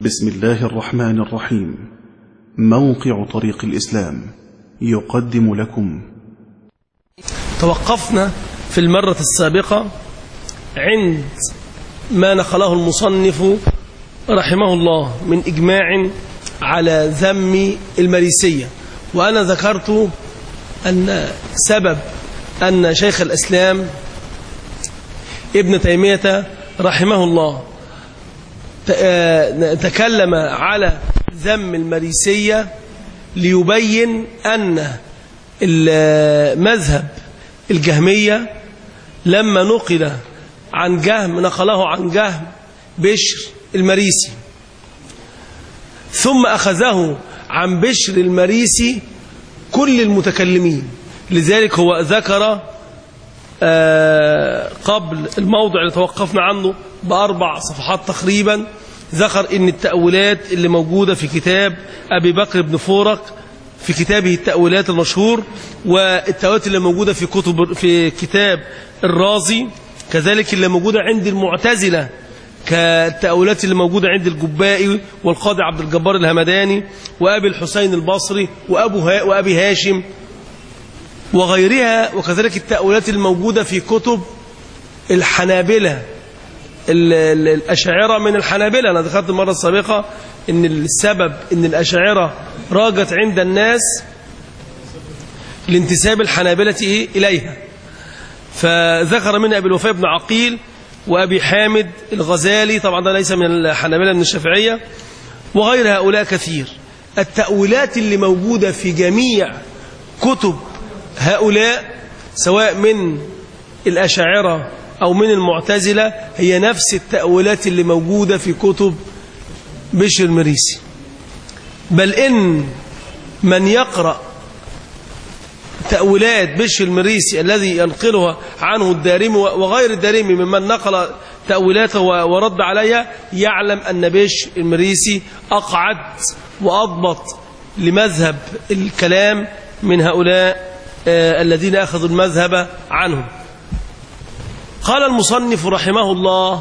بسم الله الرحمن الرحيم موقع طريق الإسلام يقدم لكم توقفنا في المرة السابقة عند ما نقله المصنف رحمه الله من إجماع على ذم المريسية وأنا ذكرت أن سبب أن شيخ الإسلام ابن تيمية رحمه الله تكلم على ذم المريسية ليبين أن المذهب الجهمية لما نقل عن جهم نقله عن جهم بشر المريسي ثم أخذه عن بشر المريسي كل المتكلمين لذلك هو ذكر قبل الموضع اللي توقفنا عنه بأربع صفحات تقريبا ذكر ان التأويلات اللي موجودة في كتاب أبي بكر بن فورق في كتابه التأويلات المشهور والتأويلات اللي موجودة في كتب في كتاب الرازي كذلك اللي موجودة عند المعتزلة كالتأويلات اللي موجودة عند الجبائي والقاضي عبد الجبار الهمداني وأبي الحسين البصري وأبو ها وأبي هاشم وغيرها وكذلك التأويلات الموجودة في كتب الحنابلة الأشاعرة من الحنابلة أنا ذكرت المرة السابقة أن السبب أن الأشاعرة راجت عند الناس لانتساب الحنابلة إيه؟ إليها فذكر من أبي الوفاء بن عقيل وأبي حامد الغزالي طبعا ده ليس من الحنابلة من الشافعية وغير هؤلاء كثير التأويلات اللي موجودة في جميع كتب هؤلاء سواء من الأشاعرة أو من المعتزلة هي نفس التأويلات اللي موجودة في كتب بشر المريسي بل إن من يقرأ تأويلات بشر المريسي الذي ينقلها عنه الدارمي وغير الدارمي ممن نقل تأويلاته ورد عليها يعلم أن بشر المريسي أقعد وأضبط لمذهب الكلام من هؤلاء الذين أخذوا المذهب عنهم قال المصنف رحمه الله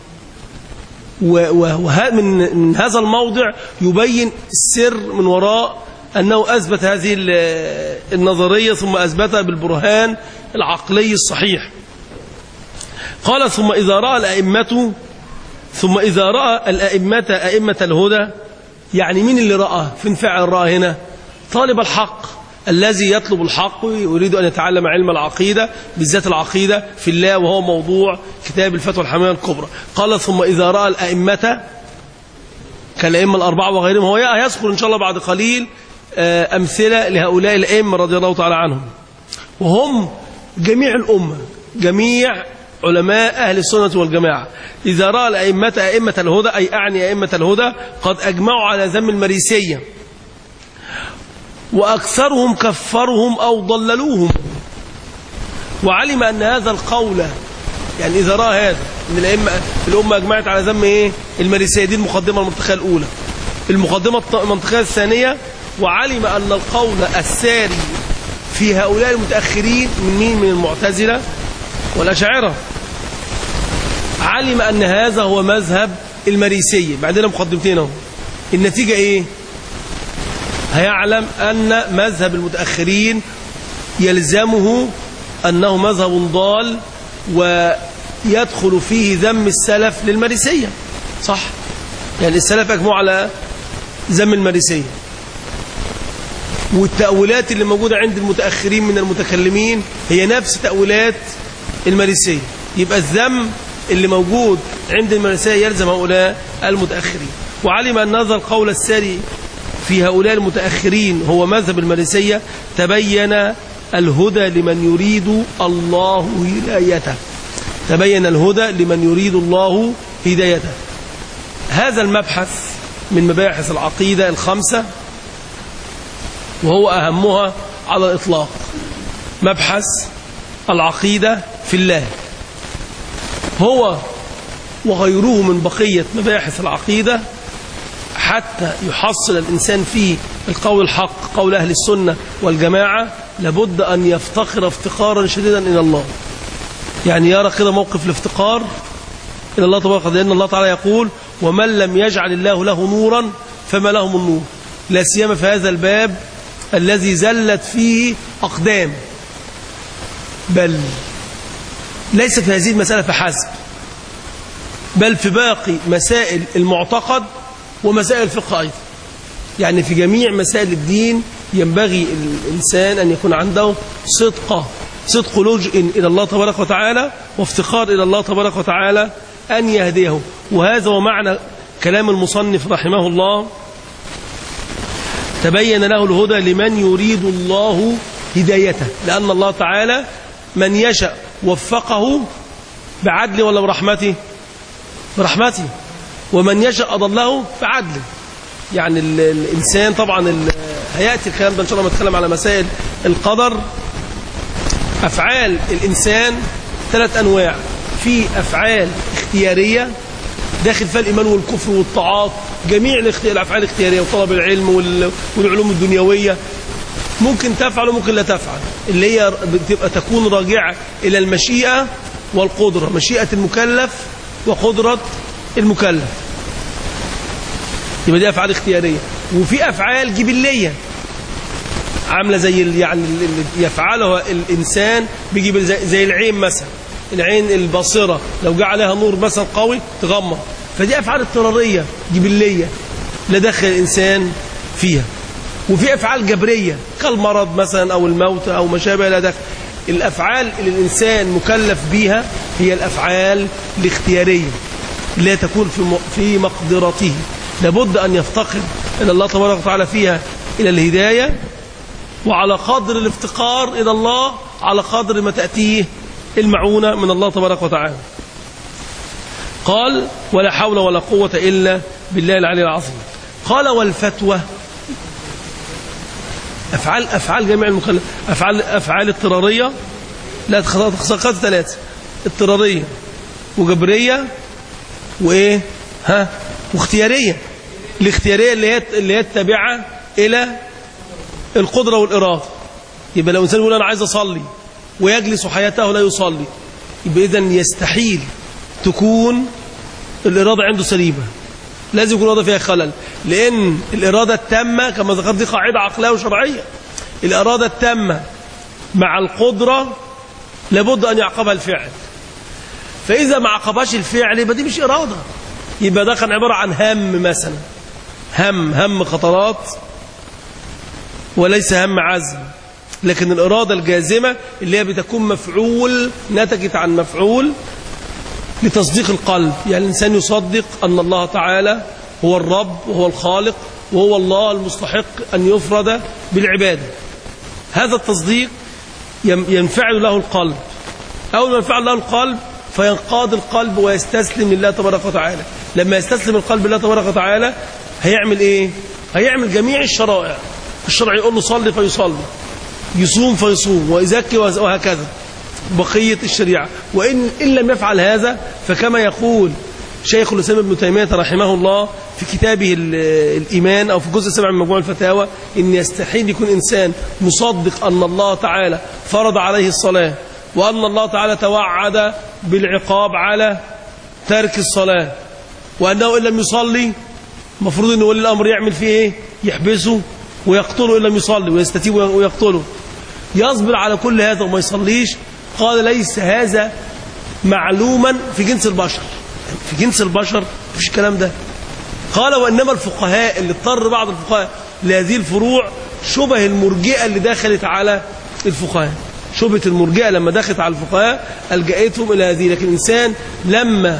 ومن هذا الموضع يبين السر من وراء أنه أثبت هذه النظرية ثم أثبتها بالبرهان العقلي الصحيح قال ثم إذا رأى الأئمة ثم إذا رأى الأئمة أئمة الهدى يعني مين اللي رأى فين فعل رأى هنا طالب الحق الذي يطلب الحق ويريد أن يتعلم علم العقيدة بالذات العقيدة في الله وهو موضوع كتاب الفتوى الحمامية الكبرى قال ثم إذا رأى الأئمة كالأئمة الأربعة وغيرهم هو يذكر إن شاء الله بعد قليل أمثلة لهؤلاء الأئمة رضي الله تعالى عنهم وهم جميع الأمة جميع علماء أهل السنة والجماعة إذا رأى الأئمة أئمة الهدى أي أعني أئمة الهدى قد أجمعوا على ذم المريسية وأكثرهم كفرهم أو ضللوهم وعلم أن هذا القول يعني إذا رأى هذا أن الأئمة الأمة أجمعت على ذم إيه المريسية دي المقدمة المنطقية الأولى المقدمة المنطقية الثانية وعلم أن القول الساري في هؤلاء المتأخرين من مين من المعتزلة والأشاعرة علم أن هذا هو مذهب المريسية بعدين مقدمتين اهو النتيجة إيه هيعلم أن مذهب المتأخرين يلزمه أنه مذهب ضال ويدخل فيه ذم السلف للمريسية صح يعني السلف أجمعوا على ذم المريسية والتأويلات اللي موجودة عند المتأخرين من المتكلمين هي نفس تأويلات المريسية يبقى الذم اللي موجود عند المريسية يلزم هؤلاء المتأخرين وعلم أن هذا القول الساري في هؤلاء المتأخرين هو مذهب المريسية تبين الهدى لمن يريد الله هدايته تبين الهدى لمن يريد الله هدايته هذا المبحث من مباحث العقيدة الخمسة وهو أهمها على الإطلاق مبحث العقيدة في الله هو وغيره من بقية مباحث العقيدة حتى يحصل الإنسان فيه القول الحق قول أهل السنة والجماعة لابد أن يفتقر افتقارا شديدا إلى الله يعني يرى كده موقف الافتقار إلى الله تبارك وتعالى لأن الله تعالى يقول ومن لم يجعل الله له نورا فما له من نور لا سيما في هذا الباب الذي زلت فيه أقدام بل ليس في هذه المسألة فحسب بل في باقي مسائل المعتقد ومسائل الفقه أيضا يعني في جميع مسائل الدين ينبغي الإنسان أن يكون عنده صدق صدق لجء إلى الله تبارك وتعالى وافتقار إلى الله تبارك وتعالى أن يهديه وهذا هو معنى كلام المصنف رحمه الله تبين له الهدى لمن يريد الله هدايته لأن الله تعالى من يشاء وفقه بعدل ولا برحمته برحمته ومن يشاء أضله بعدله يعني ال الإنسان طبعا هيأتي الكلام ده إن شاء الله نتكلم على مسائل القدر أفعال الإنسان ثلاث أنواع في أفعال اختيارية داخل فيها الإيمان والكفر والطاعات جميع الأفعال الاختيارية وطلب العلم والعلوم الدنيوية ممكن تفعل وممكن لا تفعل اللي هي بتبقى تكون راجعة إلى المشيئة والقدرة مشيئة المكلف وقدرة المكلف يبقى دي أفعال اختيارية وفي أفعال جبلية عاملة زي يعني اللي يفعلها الإنسان بيجي زي, زي العين مثلا العين البصرة لو جاء عليها نور مثلا قوي تغمض فدي أفعال اضطرارية جبلية لا دخل الإنسان فيها وفي أفعال جبرية كالمرض مثلا أو الموت أو ما شابه لا دخل الأفعال اللي الإنسان مكلف بيها هي الأفعال الاختيارية لا تكون في في مقدرته لابد أن يفتقر إلى الله تبارك وتعالى فيها إلى الهداية وعلى قدر الافتقار إلى الله على قدر ما تأتيه المعونة من الله تبارك وتعالى قال ولا حول ولا قوة إلا بالله العلي العظيم قال والفتوى أفعال أفعال جميع المكلف أفعال أفعال اضطرارية لا تخصصات ثلاثة اضطرارية وجبرية وإيه ها واختيارية الاختيارية اللي هي اللي هي التابعة إلى القدرة والإرادة يبقى لو إنسان يقول أنا عايز أصلي ويجلس حياته لا يصلي يبقى إذا يستحيل تكون الإرادة عنده سليمة لازم يكون الإرادة فيها خلل لأن الإرادة التامة كما ذكرت دي قاعدة عقلية وشرعية الإرادة التامة مع القدرة لابد أن يعقبها الفعل فإذا ما عقبهاش الفعل يبقى دي مش إرادة يبقى ده كان عبارة عن هم مثلا هم هم خطرات وليس هم عزم لكن الإرادة الجازمة اللي هي بتكون مفعول نتجت عن مفعول لتصديق القلب يعني الإنسان يصدق أن الله تعالى هو الرب وهو الخالق وهو الله المستحق أن يفرد بالعبادة هذا التصديق ينفعل له القلب أول ما ينفعل له القلب فينقاد القلب ويستسلم لله تبارك وتعالى لما يستسلم القلب لله تبارك وتعالى هيعمل ايه هيعمل جميع الشرائع الشرع يقول له صلي فيصلي يصوم فيصوم ويزكي وهكذا بقية الشريعة وإن إن لم يفعل هذا فكما يقول شيخ الإسلام ابن تيمية رحمه الله في كتابه الإيمان أو في جزء سبع من مجموع الفتاوى إن يستحيل يكون إنسان مصدق أن الله تعالى فرض عليه الصلاة وأن الله تعالى توعد بالعقاب على ترك الصلاة وأنه إن لم يصلي مفروض أن ولي الأمر يعمل فيه إيه يحبسه ويقتله إن لم يصلي ويستتيب ويقتله يصبر على كل هذا وما يصليش قال ليس هذا معلوما في جنس البشر في جنس البشر مفيش الكلام ده قال وإنما الفقهاء اللي اضطر بعض الفقهاء لهذه الفروع شبه المرجئة اللي دخلت على الفقهاء شبهة المرجئة لما دخلت على الفقهاء ألجأتهم إلى هذه لكن الإنسان لما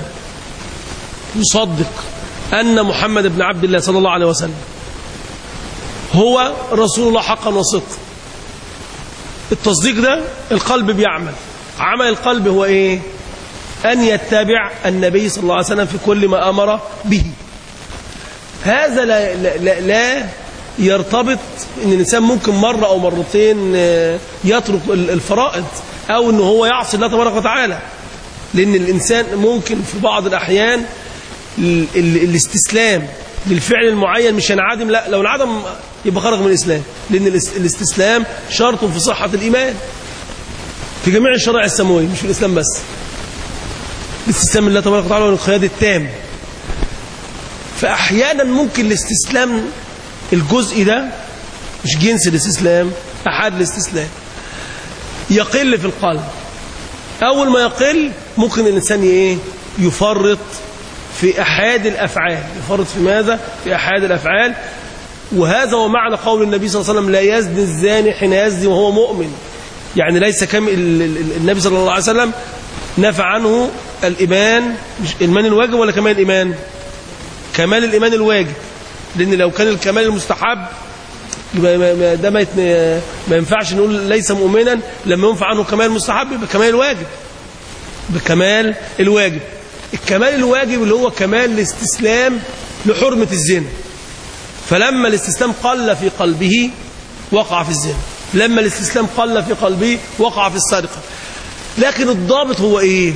يصدق أن محمد بن عبد الله صلى الله عليه وسلم هو رسول الله حقا وصدقا التصديق ده القلب بيعمل عمل القلب هو ايه أن يتبع النبي صلى الله عليه وسلم في كل ما أمر به هذا لا, لا, لا يرتبط ان الانسان ممكن مرة او مرتين يترك الفرائض او ان هو يعصي الله تبارك وتعالى لان الانسان ممكن في بعض الاحيان الاستسلام للفعل المعين مش ينعدم لا لو انعدم يبقى خرج من الاسلام لان الاستسلام شرط في صحة الايمان في جميع الشرائع السماويه مش في الاسلام بس استسلام لله تبارك وتعالى والانقياد التام فأحيانا ممكن الاستسلام الجزء ده مش جنس الاستسلام أحد الاستسلام يقل في القلب أول ما يقل ممكن الإنسان إيه يفرط في أحد الأفعال يفرط في ماذا؟ في أحد الأفعال وهذا هو معنى قول النبي صلى الله عليه وسلم لا يزني الزاني حين يزني وهو مؤمن يعني ليس كم النبي صلى الله عليه وسلم نفى عنه الإيمان مش الإيمان الواجب ولا كمال الإيمان كمال الإيمان الواجب لأن لو كان الكمال المستحب يبقى ده ما, ما ينفعش نقول ليس مؤمنا لما ينفع عنه كمال مستحب يبقى كمال الواجب بكمال الواجب الكمال الواجب اللي هو كمال الاستسلام لحرمة الزنا فلما الاستسلام قل في قلبه وقع في الزنا لما الاستسلام قل في قلبه وقع في السرقة لكن الضابط هو ايه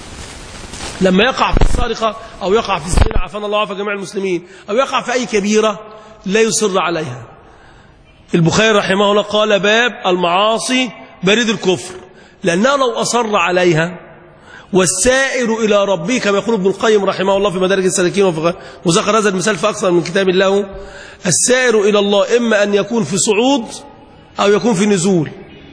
لما يقع في السرقة او يقع في الزنا عفانا الله وعافى جميع المسلمين او يقع في اي كبيرة لا يصر عليها البخاري رحمه الله قال باب المعاصي بريد الكفر لأنه لو أصر عليها والسائر إلى ربه كما يقول ابن القيم رحمه الله في مدارج السالكين وذكر هذا المثال في أكثر من كتاب له السائر إلى الله إما أن يكون في صعود أو يكون في نزول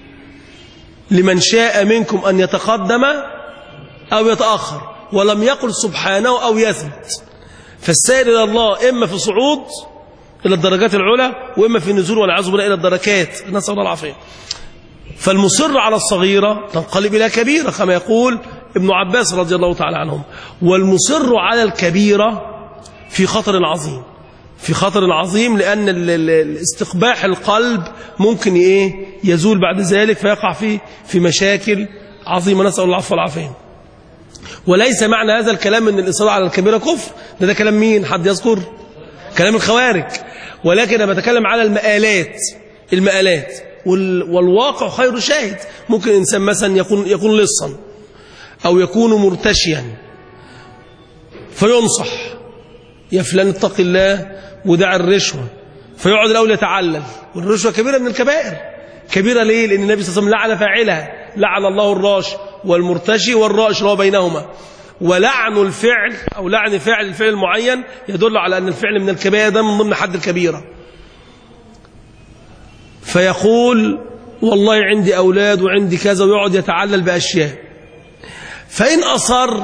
لمن شاء منكم أن يتقدم أو يتأخر ولم يقل سبحانه أو يثبت فالسائر إلى الله إما في صعود إلى الدرجات العلى وإما في نزول والعياذ بالله إلى الدركات نسأل الله العافية فالمصر على الصغيرة تنقلب إلى كبيرة كما يقول ابن عباس رضي الله تعالى عنهم والمصر على الكبيرة في خطر عظيم في خطر عظيم لأن استقباح القلب ممكن إيه يزول بعد ذلك فيقع فيه في مشاكل عظيمة نسأل الله العفو والعافية وليس معنى هذا الكلام ان الإصرار على الكبيرة كفر ده, ده كلام مين حد يذكر كلام الخوارج ولكن أنا بتكلم على المآلات المآلات والواقع خير شاهد ممكن إنسان مثلا يكون, يكون لصا أو يكون مرتشيا فينصح يا فلان اتق الله ودع الرشوة فيقعد الأول يتعلل والرشوة كبيرة من الكبائر كبيرة ليه؟ لأن النبي صلى الله عليه وسلم لعن فاعلها لعن الله الراش والمرتشي والرائش اللي هو بينهما ولعن الفعل أو لعن فعل الفعل المعين يدل على أن الفعل من الكبائر ده من ضمن حد الكبيرة فيقول والله عندي أولاد وعندي كذا ويقعد يتعلل بأشياء فإن أصر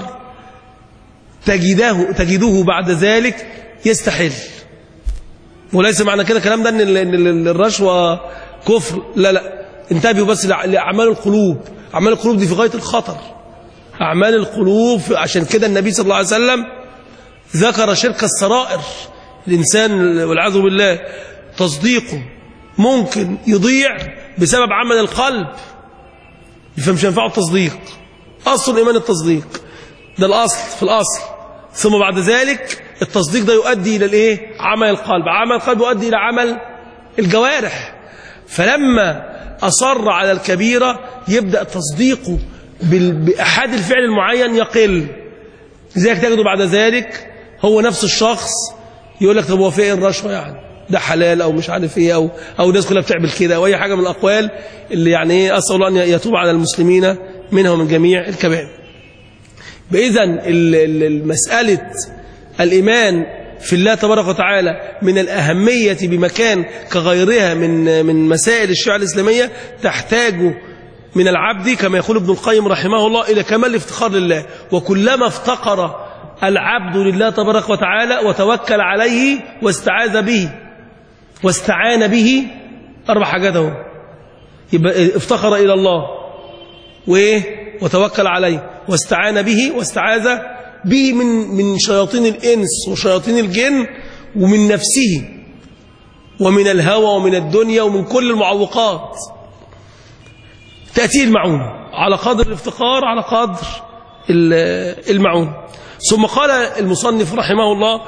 تجده, تجده بعد ذلك يستحل وليس معنى كده كلام ده ان الرشوة كفر لا لا انتبهوا بس لأعمال القلوب أعمال القلوب دي في غاية الخطر أعمال القلوب عشان كده النبي صلى الله عليه وسلم ذكر شرك السرائر الإنسان والعياذ بالله تصديقه ممكن يضيع بسبب عمل القلب فمش ينفعه التصديق أصل الإيمان التصديق ده الأصل في الأصل ثم بعد ذلك التصديق ده يؤدي إلى الإيه؟ عمل القلب عمل القلب يؤدي إلى عمل الجوارح فلما أصر على الكبيرة يبدأ تصديقه بأحد الفعل المعين يقل لذلك تجده بعد ذلك هو نفس الشخص يقول لك طب هو فين الرشوة يعني ده حلال او مش عارف ايه او او الناس كلها بتعمل كده او اي حاجه من الاقوال اللي يعني ايه اسال الله ان يتوب على المسلمين منها ومن جميع الكبائر. باذا مساله الايمان في الله تبارك وتعالى من الأهمية بمكان كغيرها من من مسائل الشريعة الإسلامية تحتاج من العبد كما يقول ابن القيم رحمه الله إلى كمال الافتخار لله وكلما افتقر العبد لله تبارك وتعالى وتوكل عليه واستعاذ به واستعان به أربع حاجات اهو يبقى افتخر إلى الله وإيه وتوكل عليه واستعان به واستعاذ به من من شياطين الإنس وشياطين الجن ومن نفسه ومن الهوى ومن الدنيا ومن كل المعوقات تأتي المعون على قدر الافتقار على قدر المعون ثم قال المصنف رحمه الله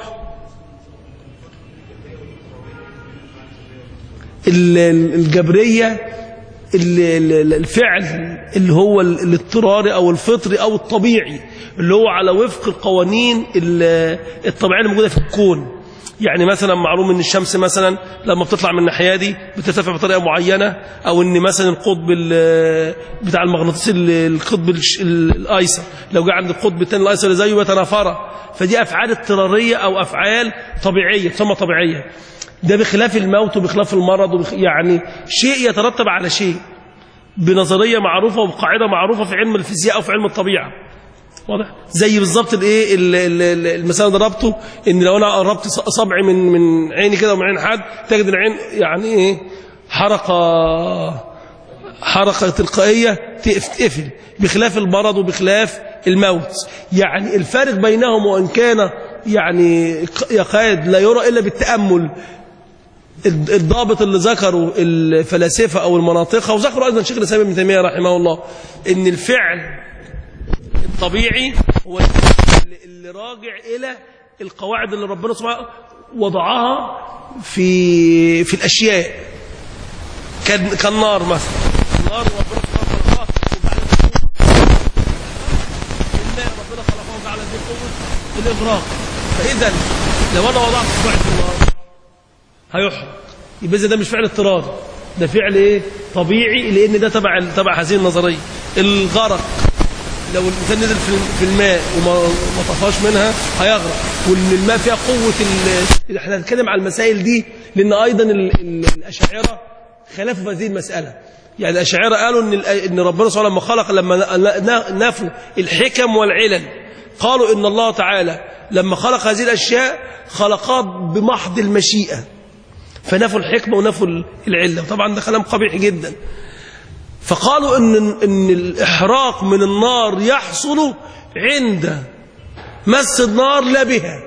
الجبرية الفعل اللي هو الاضطراري أو الفطري أو الطبيعي اللي هو على وفق القوانين الطبيعية الموجودة في الكون يعني مثلا معلوم ان الشمس مثلا لما بتطلع من الناحيه دي بترتفع بطريقه معينه او ان مثلا القطب ال- بتاع المغناطيس ال- القطب الش- ال- الايسر لو جه عند القطب الثاني الايسر اللي زيه يتنافرا فدي افعال اضطراريه او افعال طبيعيه تسمى طبيعيه ده بخلاف الموت وبخلاف المرض وبخ... يعني شيء يترتب على شيء بنظريه معروفه وبقاعده معروفه في علم الفيزياء او في علم الطبيعه واضح زي بالظبط الايه ال- ال- ال- المثال اللي ضربته ان لو انا قربت ص- صبعي من من عيني كده ومن عين حد تجد العين يعني ايه حركه حركه تلقائيه تقف- تقفل بخلاف المرض وبخلاف الموت يعني الفارق بينهم وان كان يعني يكاد لا يرى الا بالتامل الضابط اللي ذكره الفلاسفه او المناطقه وذكره ايضا شيخ الاسلام ابن تيميه رحمه الله ان الفعل الطبيعي هو اللي- اللي راجع إلى القواعد اللي ربنا سبحانه وضعها في في الأشياء كان كالنار مثلا النار ربنا سبحانه خلقها وجعل الماء ربنا خلقه وجعل به قوة الإغراق فإذا لو أنا وضعت صباعي في النار هيحرق يبقى إذا ده مش فعل اضطراري ده فعل ايه طبيعي لان ده تبع تبع هذه النظريه الغرق لو الانسان نزل في في الماء وما ما طفاش منها هيغرق وان الماء فيها قوه ال... احنا هنتكلم على المسائل دي لان ايضا ال... ال... الاشاعره خالفوا في هذه المساله يعني الاشاعره قالوا ان ال... ان ربنا سبحانه لما خلق لما ن- نفوا الحكم والعلل قالوا ان الله تعالى لما خلق هذه الاشياء خلقها بمحض المشيئه فنفوا الحكمه ونفوا العله وطبعا ده كلام قبيح جدا فقالوا ان ان الاحراق من النار يحصل عند مس النار لا بها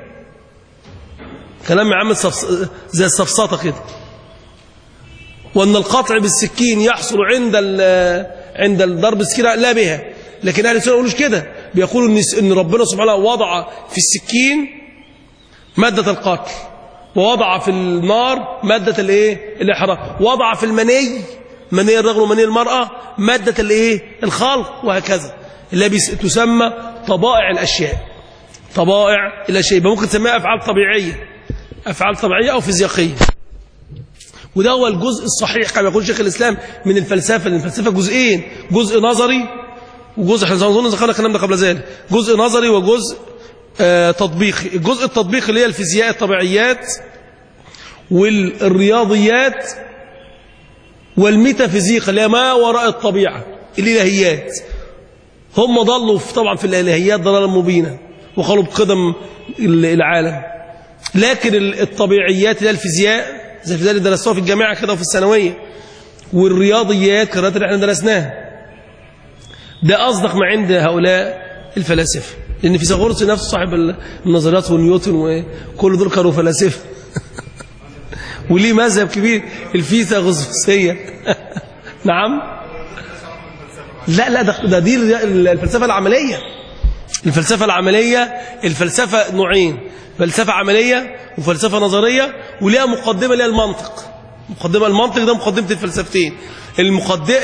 كلام يا عم الصفص- زي السفسطه كده وان القطع بالسكين يحصل عند ال- عند الضرب السكين لا بها لكن اهل السنه ما يقولوش كده بيقولوا ان ان ربنا سبحانه وضع في السكين ماده القتل ووضع في النار ماده الايه الاحراق وضع في المني مني الرجل ومني المراه ماده الايه الخلق وهكذا اللي بيس- تسمى طبائع الاشياء طبائع الاشياء يبقى ممكن تسميها افعال طبيعيه افعال طبيعيه او فيزيائيه وده هو الجزء الصحيح كما يقول شيخ الإسلام من الفلسفة لأن الفلسفة جزئين جزء نظري وجزء احنا اظن ذكرنا الكلام ده قبل ذلك جزء نظري وجزء آه تطبيقي الجزء التطبيقي اللي هي الفيزياء الطبيعيات والرياضيات والميتافيزيقا اللي هي ما وراء الطبيعة الإلهيات هم ضلوا في طبعا في الإلهيات ضلالا مبينا وقالوا بقدم العالم لكن الطبيعيات اللي هي الفيزياء زي الفيزياء اللي درستوها في الجامعة كده وفي الثانوية والرياضيات قراءات اللي احنا درسناها ده أصدق ما عند هؤلاء الفلاسفة لأن فيثاغورس نفسه صاحب النظريات ونيوتن وكل دول كانوا فلاسفة وليه مذهب كبير الفيثاغورسية نعم لا لا ده, ده دي الفلسفة العملية الفلسفة العملية الفلسفة نوعين فلسفة عملية وفلسفة نظرية وليها مقدمة ليها المنطق مقدمة المنطق ده مقدمة الفلسفتين المقدمة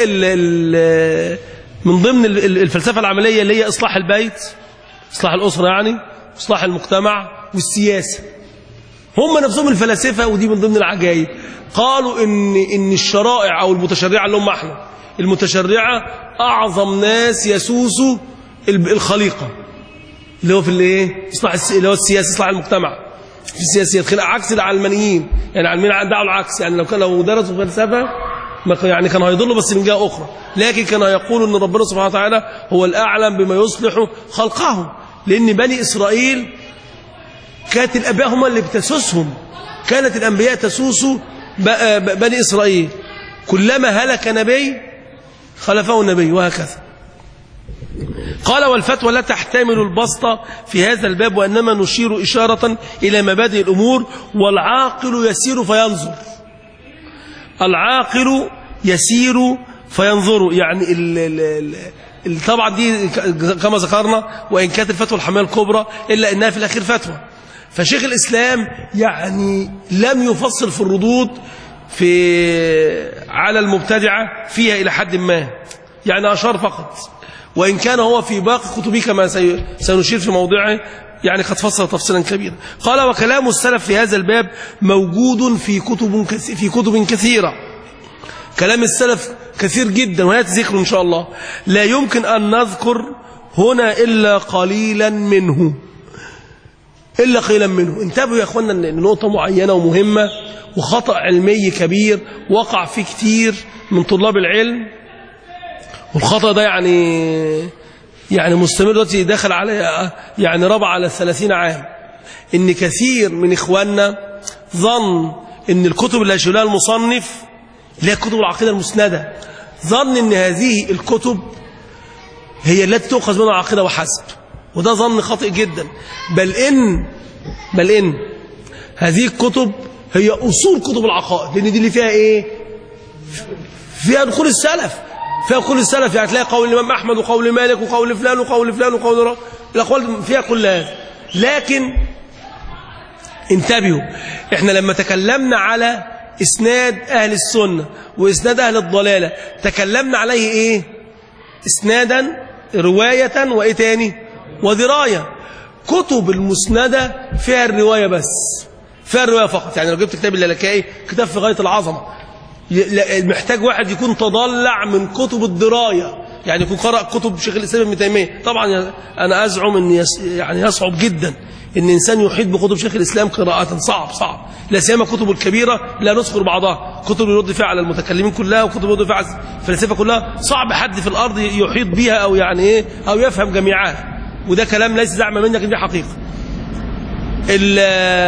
من ضمن الفلسفة العملية اللي هي إصلاح البيت إصلاح الأسرة يعني إصلاح المجتمع والسياسة هم نفسهم الفلاسفة ودي من ضمن العجائب قالوا إن, إن الشرائع أو المتشرعة اللي هم احنا المتشرعة أعظم ناس يسوسوا الخليقة اللي هو في الايه اصلاح اللي هو السياسي اصلاح المجتمع في السياسيات خلق عكس العلمانيين يعني العلمانيين دعوا العكس يعني لو كان لو درسوا فلسفه ما يعني كانوا هيضلوا بس من جهه اخرى لكن كانوا يقولوا ان ربنا سبحانه وتعالى هو الاعلم بما يصلح خلقه لان بني اسرائيل كانت الاباء هم اللي بتسوسهم كانت الانبياء تسوس بني اسرائيل كلما هلك نبي خلفه نبي وهكذا قال والفتوى لا تحتمل البسط في هذا الباب وإنما نشير إشارة إلى مبادئ الأمور والعاقل يسير فينظر العاقل يسير فينظر يعني ال ال ال طبعا دي كما ذكرنا وإن كانت الفتوى الحماية الكبرى إلا أنها في الأخير فتوى فشيخ الإسلام يعني لم يفصل في الردود في على المبتدعة فيها إلى حد ما يعني أشار فقط وإن كان هو في باقي كتبه كما سنشير في موضعه يعني قد فصل تفصيلا كبيرا قال وكلام السلف في هذا الباب موجود في كتب كث- في كتب كثيرة كلام السلف كثير جدا ويأتي ذكره إن شاء الله لا يمكن أن نذكر هنا إلا قليلا منه إلا قليلا منه انتبهوا يا أخوانا إن نقطة معينة ومهمة وخطأ علمي كبير وقع فيه كتير من طلاب العلم والخطأ ده يعني يعني مستمر دلوقتي داخل على يعني ربع على الثلاثين عام إن كثير من إخواننا ظن إن الكتب اللي هيشيلها المصنف اللي هي كتب العقيدة المسندة ظن إن هذه الكتب هي التي تؤخذ منها العقيدة وحسب وده ظن خاطئ جدا بل إن بل إن هذه الكتب هي أصول كتب العقائد لأن دي اللي فيها إيه فيها دخول السلف فيها دخول السلف يعني تلاقي قول الإمام أحمد وقول مالك وقول فلان وقول فلان وقول ر- الأقوال فيها كل هذا لكن انتبهوا احنا لما تكلمنا على اسناد اهل السنة واسناد اهل الضلالة تكلمنا عليه ايه اسنادا رواية وايه تاني ودراية كتب المسندة فيها الرواية بس فيها الرواية فقط يعني لو جبت كتاب اللالكائي كتاب في غاية العظمة ي- لا- محتاج واحد يكون تضلع من كتب الدراية يعني يكون قرأ كتب شيخ الإسلام ابن تيمية طبعا يا- أنا أزعم أن يس يعني يصعب جدا أن إنسان يحيط بكتب شيخ الإسلام قراءة صعب صعب لا سيما كتب الكبيرة لا نذكر بعضها كتب يرد فيها على المتكلمين كلها وكتب يرد فيها على الفلاسفة كلها صعب حد في الأرض يحيط بها أو يعني إيه أو يفهم جميعها وده كلام ليس زعم منك دي حقيقة ال-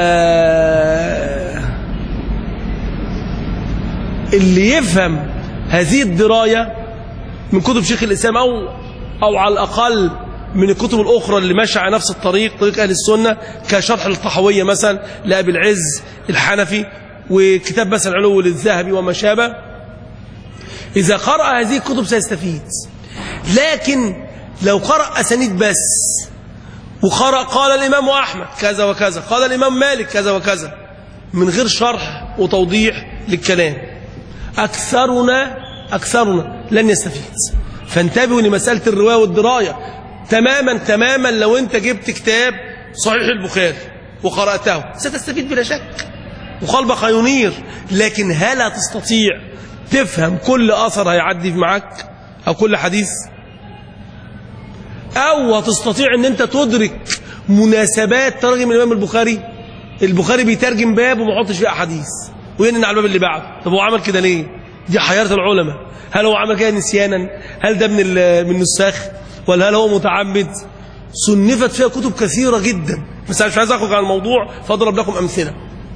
اللي يفهم هذه الدراية من كتب شيخ الإسلام أو, أو على الأقل من الكتب الأخرى اللي ماشية على نفس الطريق طريق أهل السنة كشرح الطحوية مثلا لأبي العز الحنفي وكتاب مثلا علو للذهبي وما شابه إذا قرأ هذه الكتب سيستفيد لكن لو قرأ أسانيد بس وقرأ قال الإمام أحمد كذا وكذا قال الإمام مالك كذا وكذا من غير شرح وتوضيح للكلام أكثرنا أكثرنا لن يستفيد فانتبهوا لمسألة الرواية والدراية تماما تماما لو أنت جبت كتاب صحيح البخاري وقرأته ستستفيد بلا شك وقلبك هينير لكن هل هتستطيع تفهم كل أثر هيعدي معك أو كل حديث أو هتستطيع أن أنت تدرك مناسبات ترجم الإمام البخاري البخاري بيترجم باب وما يحطش فيه أحاديث وينن على الباب اللي بعده طب هو عمل كده ليه دي حيرة العلماء هل هو عمل كده نسيانا هل ده من ال- من النساخ ولا هل هو متعمد صنفت فيها كتب كثيرة جدا بس أنا مش عايز أخرج عن الموضوع فأضرب لكم أمثلة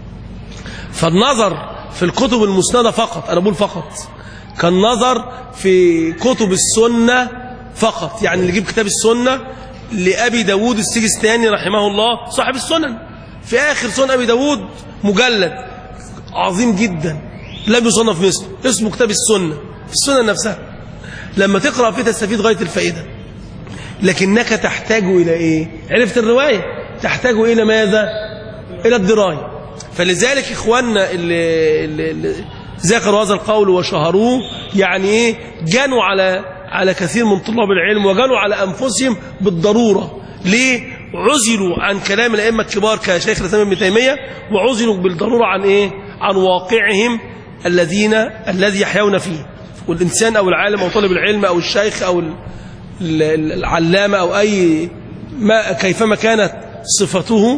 فالنظر في الكتب المسندة فقط أنا بقول فقط كالنظر في كتب السنة فقط يعني اللي يجيب كتاب السنة لأبي داود السجستاني رحمه الله صاحب السنن في آخر سنن أبي داود مجلد عظيم جدا لم يصنف مثله اسمه كتاب السنة في السنة نفسها لما تقرأ فيه تستفيد غاية الفائدة لكنك تحتاج إلى إيه عرفت الرواية تحتاج إلى ماذا إلى الدراية فلذلك إخواننا اللي, اللي, اللي ذكروا هذا القول وشهروه يعني إيه جانوا على على كثير من طلاب العلم وجانوا على أنفسهم بالضرورة ليه عزلوا عن كلام الأئمة الكبار كشيخ الإسلام ابن تيمية وعزلوا بالضرورة عن إيه عن واقعهم الذين الذي يحيون فيه والإنسان أو العالم أو طالب العلم أو الشيخ أو ال- ال- العلامة أو أي ما كيفما كانت صفته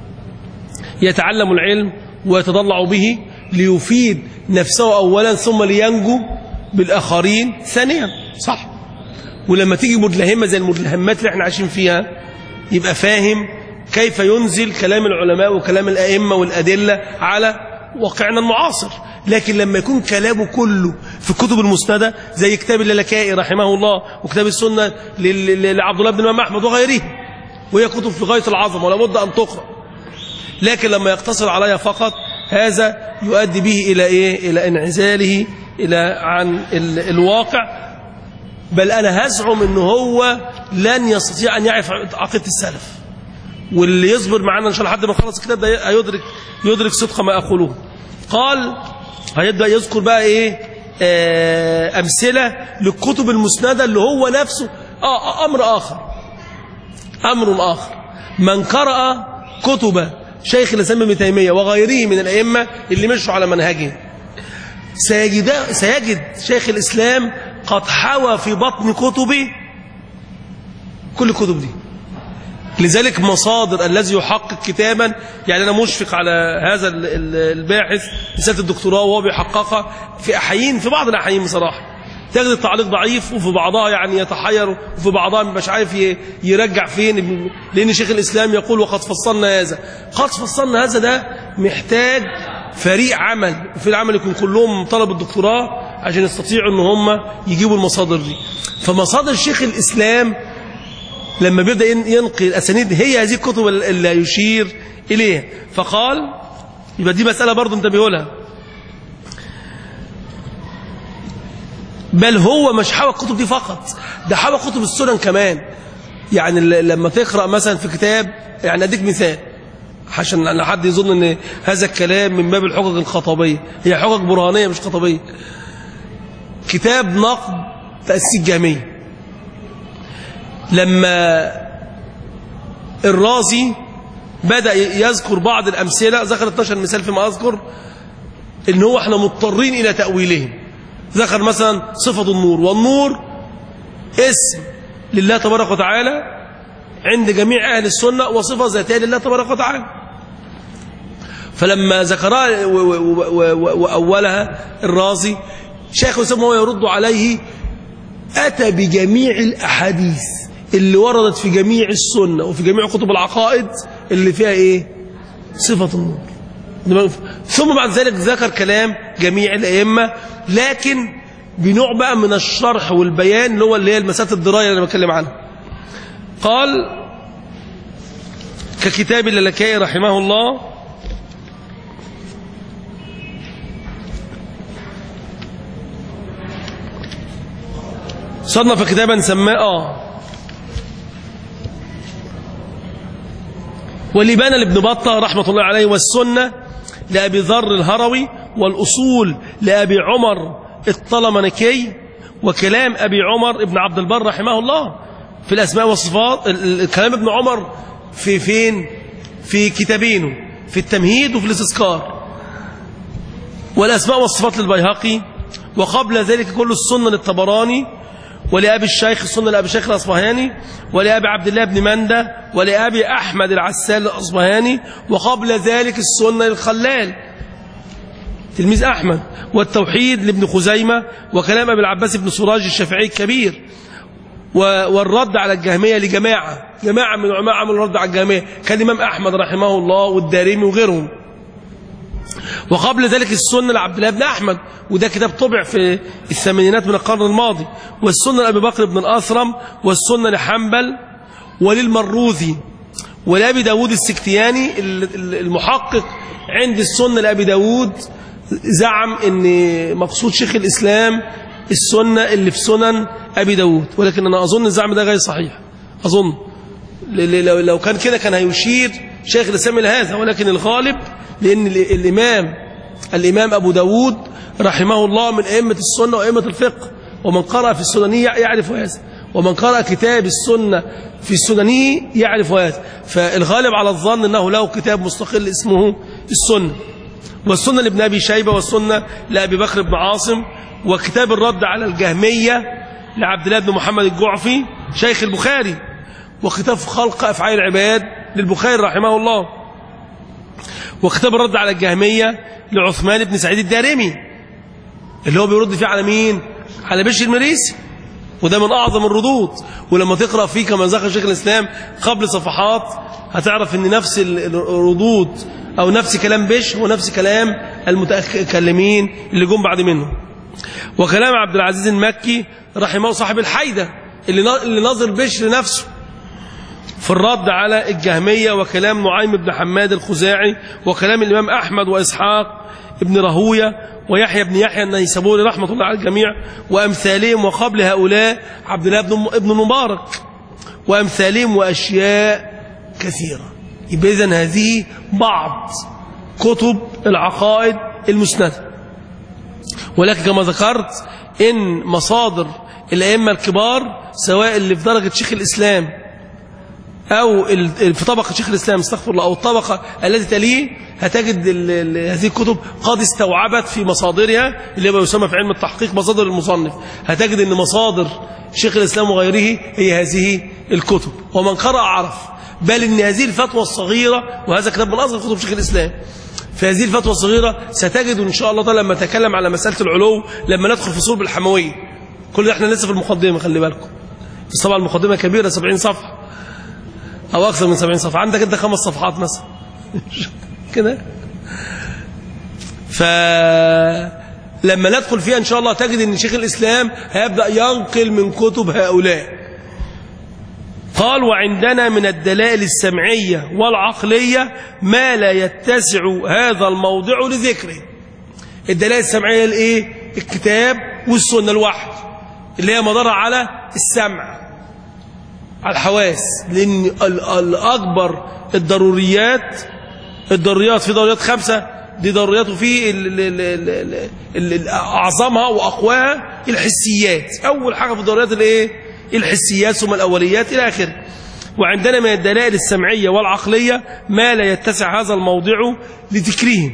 يتعلم العلم ويتضلع به ليفيد نفسه أولا ثم لينجو بالآخرين ثانيا صح ولما تيجي مدلهمة زي المدلهمات اللي احنا عايشين فيها يبقى فاهم كيف ينزل كلام العلماء وكلام الأئمة والأدلة على واقعنا المعاصر لكن لما يكون كلامه كله في الكتب المسندة زي كتاب اللالكائي رحمه الله وكتاب السنة لل- لل- لعبد الله بن الإمام أحمد وغيره وهي كتب في غاية العظمة ولا بد أن تقرأ لكن لما يقتصر عليها فقط هذا يؤدي به إلى إيه؟ إلى انعزاله إلى عن ال- الواقع بل أنا هزعم أنه هو لن يستطيع أن يعرف عقيدة السلف واللي يصبر معنا إن شاء الله لحد ما نخلص الكتاب ده هيدرك يدرك صدق ما أقوله قال هيبدأ يذكر بقى إيه آه أمثلة للكتب المسندة اللي هو نفسه آه آه، أمر آخر أمر آخر من قرأ كتب شيخ الإسلام ابن تيمية وغيره من الأئمة اللي مشوا على منهجه سيجد, سيجد شيخ الإسلام قد حوى في بطن كتبه كل الكتب دي لذلك مصادر الذي يحقق كتابا يعني أنا مشفق على هذا ال- ال- الباحث رسالة الدكتوراه وهو بيحققها في أحيين في بعض الأحيين بصراحة تجد التعليق ضعيف وفي بعضها يعني يتحير وفي بعضها مش عارف ي- يرجع فين لأن شيخ الإسلام يقول وقد فصلنا هذا قد فصلنا هذا ده محتاج فريق عمل وفي العمل يكون كلهم طلب الدكتوراه عشان يستطيعوا ان هم يجيبوا المصادر دي فمصادر شيخ الإسلام لما بيبدأ ين- ينقل الأسانيد هي هذه الكتب اللي يشير إليها فقال يبقى دي مسألة برضو انت بيقولها بل هو مش حوى الكتب دي فقط ده حوى كتب السنن كمان يعني ل- لما تقرأ مثلا في كتاب يعني أديك مثال عشان لا حد يظن ان هذا الكلام من باب الحقوق الخطابية هي حقوق برهانية مش خطابية كتاب نقد تأسيس الجامية لما الرازي بدأ يذكر بعض الأمثلة ذكر 12 مثال فيما أذكر إن هو احنا مضطرين إلى تأويلهم ذكر مثلا صفة النور والنور اسم لله تبارك وتعالى عند جميع أهل السنة وصفة ذاتية لله تبارك وتعالى فلما ذكرها و- و- و- و- وأولها الرازي شيخ الإسلام هو يرد عليه أتى بجميع الأحاديث اللي وردت في جميع السنة وفي جميع كتب العقائد اللي فيها إيه صفة النور ثم بعد ذلك ذكر كلام جميع الأئمة لكن بنوع بقى من الشرح والبيان اللي هو اللي هي المسات الدراية اللي أنا بتكلم عنها قال ككتاب اللالكائي رحمه الله صنف كتابا سماه آه والإبانة لابن بطة رحمة الله عليه والسنة لأبي ذر الهروي والأصول لأبي عمر الطلمنكي وكلام أبي عمر ابن عبد البر رحمه الله في الأسماء والصفات ال- ال- كلام ابن عمر في فين في كتابينه في التمهيد وفي الاستذكار والأسماء والصفات للبيهقي وقبل ذلك كل السنة للطبراني ولأبي الشيخ السنة لأبي الشيخ الأصبهاني ولأبي عبد الله بن مندة ولأبي أحمد العسال الأصبهاني وقبل ذلك السنة للخلال تلميذ أحمد والتوحيد لابن خزيمة وكلام أبي العباس بن سراج الشافعي الكبير و- والرد على الجهمية لجماعة جماعة من العلماء عملوا الرد على الجهمية كان الإمام أحمد رحمه الله والدارمي وغيرهم وقبل ذلك السنة لعبد الله بن أحمد وده كتاب طبع في الثمانينات من القرن الماضي والسنة لأبي بكر بن الأثرم والسنة لحنبل وللمروذي ولأبي داود السكتياني ال- ال- المحقق عند السنة لأبي داود زعم ان مقصود شيخ الإسلام السنة اللي في سنن أبي داود ولكن أنا أظن الزعم ده غير صحيح أظن ل- ل- لو لو كان كده كان هيشير شيخ الإسلام إلى هذا ولكن الغالب لأن ال- الإمام الإمام أبو داود رحمه الله من أئمة السنة وأئمة الفقه ومن قرأ في السننية يعرف هذا ومن قرأ كتاب السنة في السننية يعرف هذا فالغالب على الظن أنه له كتاب مستقل اسمه السنة والسنة لابن أبي شيبة والسنة لأبي بكر بن عاصم وكتاب الرد على الجهمية لعبد الله بن محمد الجعفي شيخ البخاري وكتاب خلق أفعال العباد للبخاري رحمه الله وكتاب الرد على الجهمية لعثمان بن سعيد الدارمي اللي هو بيرد فيه على مين على بشر المريسي وده من أعظم الردود ولما تقرأ فيه كما ذكر شيخ الإسلام قبل صفحات هتعرف ان نفس الردود أو نفس كلام بشر ونفس كلام المتكلمين اللي جم بعد منه وكلام عبد العزيز المكي رحمه صاحب الحيدة اللي اللي ناظر بشر نفسه في الرد على الجهمية وكلام نعيم بن حماد الخزاعي وكلام الإمام أحمد وإسحاق ابن رهوية ويحيى بن يحيى النيسابوري رحمة الله على الجميع وأمثالهم وقبل هؤلاء عبد الله بن ابن مبارك وأمثالهم وأشياء كثيرة يبقى إذن هذه بعض كتب العقائد المسندة ولكن كما ذكرت إن مصادر الأئمة الكبار سواء اللي في درجة شيخ الإسلام أو ال- في طبقة شيخ الإسلام استغفر الله أو الطبقة التي تليه هتجد ال- ال- هذه الكتب قد استوعبت في مصادرها اللي هو يسمى في علم التحقيق مصادر المصنف هتجد أن مصادر شيخ الإسلام وغيره هي هذه الكتب ومن قرأ عرف بل أن هذه الفتوى الصغيرة وهذا كتاب من أصغر كتب شيخ الإسلام في هذه الفتوى الصغيرة ستجد إن شاء الله تعالى لما نتكلم على مسألة العلو لما ندخل في صلب الحموية كل ده احنا لسه في المقدمة خلي بالكم بس طبعا المقدمة كبيرة 70 صفحة أو أكثر من 70 صفحة عندك أنت خمس صفحات مثلا كده فلما ندخل فيها إن شاء الله تجد أن شيخ الإسلام هيبدأ ينقل من كتب هؤلاء قال وعندنا من الدلائل السمعية والعقلية ما لا يتسع هذا الموضع لذكره الدلائل السمعية الايه الكتاب والسنة الوحي اللي هي مدارها على السمع على الحواس لأن ال- الأكبر الضروريات الضروريات في ضروريات خمسة دي ضروريات وفي ال- ال- ال- ال- ال- ال- أعظمها وأقواها الحسيات أول حاجة في الضروريات الإيه الحسيات ثم الأوليات إلى آخره وعندنا من الدلائل السمعية والعقلية ما لا يتسع هذا الموضع لذكرهم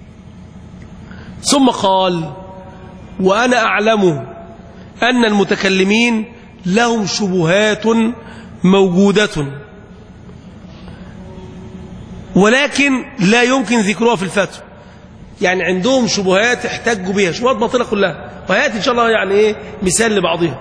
ثم قال وأنا أعلم أن المتكلمين لهم شبهات موجودة ولكن لا يمكن ذكرها في الفتوى يعني عندهم شبهات احتجوا بها شبهات باطلة كلها وهيأتي إن شاء الله يعني إيه مثال لبعضها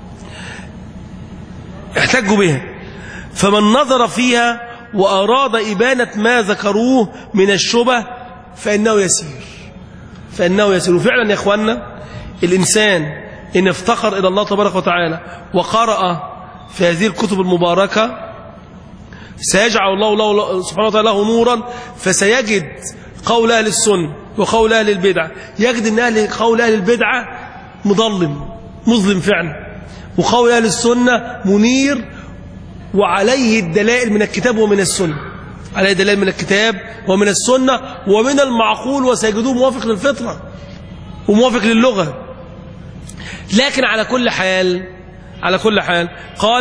احتجوا بها فمن نظر فيها وأراد إبانة ما ذكروه من الشبه فإنه يسير فإنه يسير وفعلا يا إخواننا الإنسان إن افتقر إلى الله تبارك وتعالى وقرأ في هذه الكتب المباركة سيجعل الله له سبحانه وتعالى له نورا فسيجد قول أهل السنة وقول أهل البدعة يجد أن أهل قول أهل البدعة مظلم مظلم فعلا وقول أهل السنة منير وعليه الدلائل من الكتاب ومن السنة عليه دلائل من الكتاب ومن السنة ومن المعقول وسيجدوه موافق للفطرة وموافق للغة لكن على كل حال على كل حال قال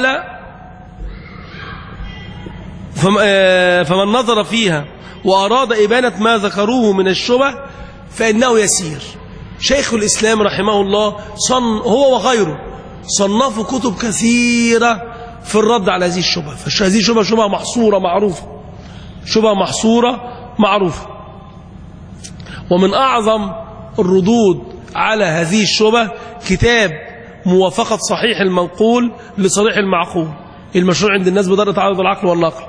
فم- آه، فمن نظر فيها وأراد إبانة ما ذكروه من الشبه فإنه يسير شيخ الإسلام رحمه الله صن هو وغيره صنفوا كتب كثيرة في الرد على هذه الشبهة فهذه الشبهة شبهة محصورة معروفة شبهة محصورة معروفة ومن أعظم الردود على هذه الشبهة كتاب موافقة صحيح المنقول لصريح المعقول المشروع عند الناس بدرجة تعارض العقل والنقل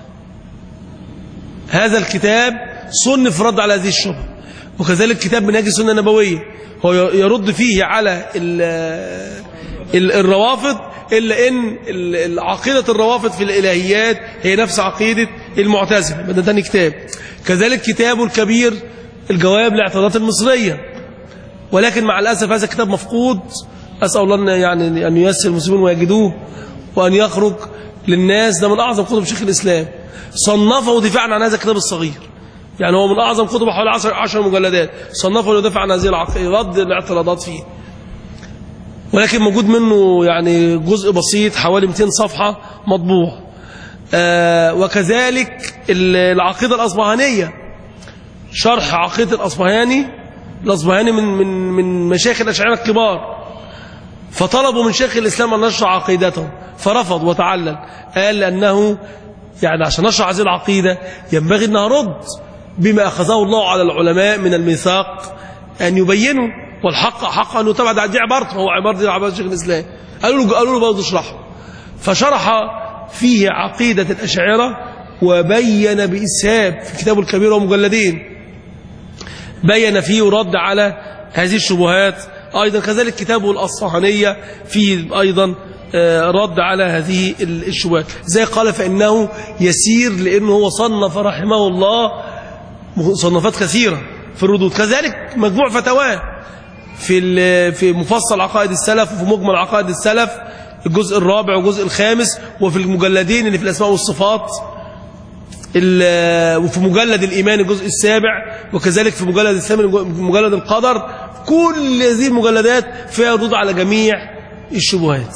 هذا الكتاب صنف رد على هذه الشبهة وكذلك كتاب منهاج السنة النبوية هو يرد فيه على ال ال الروافض إلا إن ال- ال- عقيدة الروافض في الإلهيات هي نفس عقيدة المعتزلة ده تاني كتاب كذلك كتابه الكبير الجواب لاعتراضات المصرية ولكن مع الأسف هذا الكتاب مفقود أسأل الله أن يعني أن ييسر المسلمين ويجدوه وأن يخرج للناس ده من أعظم كتب شيخ الإسلام صنفه دفاعا عن هذا الكتاب الصغير يعني هو من أعظم كتبه حوالي 10 10 مجلدات صنفه ليدافع عن هذه العقيدة رد الاعتراضات فيه ولكن موجود منه يعني جزء بسيط حوالي 200 صفحة مطبوع آه وكذلك ال- العقيدة الأصبهانية شرح عقيدة الأصبهاني الأصبهاني من من من مشايخ الأشاعرة الكبار فطلبوا من شيخ الإسلام أن نشرح عقيدته فرفض وتعلل قال لأنه يعني عشان نشرح هذه العقيدة ينبغي أن نرد بما أخذه الله على العلماء من الميثاق أن يبينوا والحق حق أنه تبع دي عبارته هو عبارة دي عبارة شيخ الإسلام قالوا له قالوا له برضه اشرحه فشرح فيه عقيدة الأشاعرة وبين بإسهاب في كتابه الكبير ومجلدين بين فيه رد على هذه الشبهات أيضا كذلك كتابه الأصفهانية فيه أيضا آه، رد على هذه الشبهات زي قال فإنه يسير لأنه هو صنف رحمه الله صنفات كثيرة في الردود كذلك مجموع فتواه في ال- في مفصل عقائد السلف وفي مجمل عقائد السلف الجزء الرابع والجزء الخامس وفي المجلدين اللي في الأسماء والصفات ال- وفي مجلد الإيمان الجزء السابع وكذلك في مجلد الثامن مجلد القدر كل هذه المجلدات فيها ردود على جميع الشبهات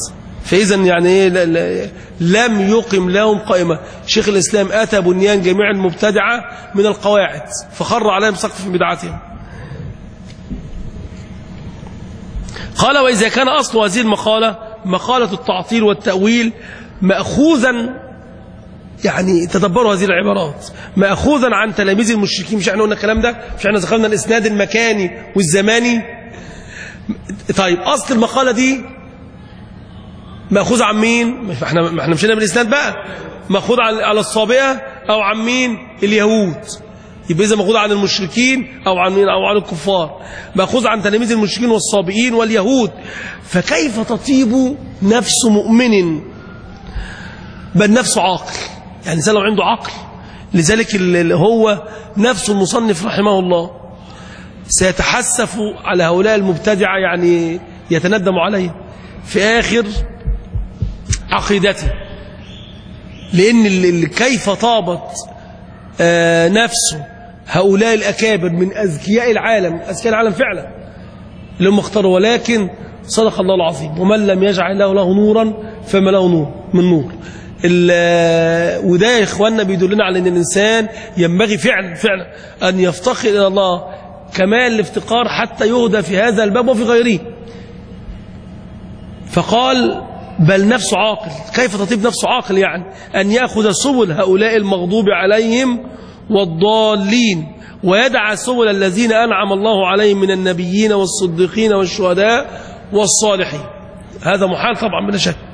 فإذا يعني إيه لا- لا- لم يقم لهم قائمة شيخ الإسلام أتى بنيان جميع المبتدعة من القواعد فخر عليهم سقف بدعتهم قال وإذا كان أصل هذه المقالة مقالة التعطيل والتأويل مأخوذا يعني تدبروا هذه العبارات مأخوذا عن تلاميذ المشركين مش احنا قلنا الكلام ده مش احنا ذكرنا الإسناد المكاني والزماني طيب أصل المقالة دي مأخوذ عن مين ما احنا ما احنا مشينا بالإسناد بقى مأخوذ عن على الصابئة أو عن مين اليهود يبقى إذا مأخوذ عن المشركين أو عن مين أو عن الكفار مأخوذ عن تلاميذ المشركين والصابئين واليهود فكيف تطيب نفس مؤمن بل نفسه عاقل يعني الإنسان لو عنده عقل لذلك اللي هو نفس المصنف رحمه الله سيتحسف على هؤلاء المبتدعة يعني يتندم عليه في آخر عقيدته لأن ال- ال- كيف طابت آه، نفسه هؤلاء الأكابر من أذكياء العالم أذكياء العالم فعلا اللي هم اختاروا ولكن صدق الله العظيم ومن لم يجعل له له نورا فما له نور من نور ال- وده يا إخواننا بيدلنا على أن الإنسان ينبغي فعلا فعلا أن يفتقر إلى الله كمال الافتقار حتى يهدى في هذا الباب وفي غيره فقال بل نفس عاقل كيف تطيب نفس عاقل يعني أن يأخذ سبل هؤلاء المغضوب عليهم والضالين ويدع سبل الذين أنعم الله عليهم من النبيين والصديقين والشهداء والصالحين هذا محال طبعا بلا شك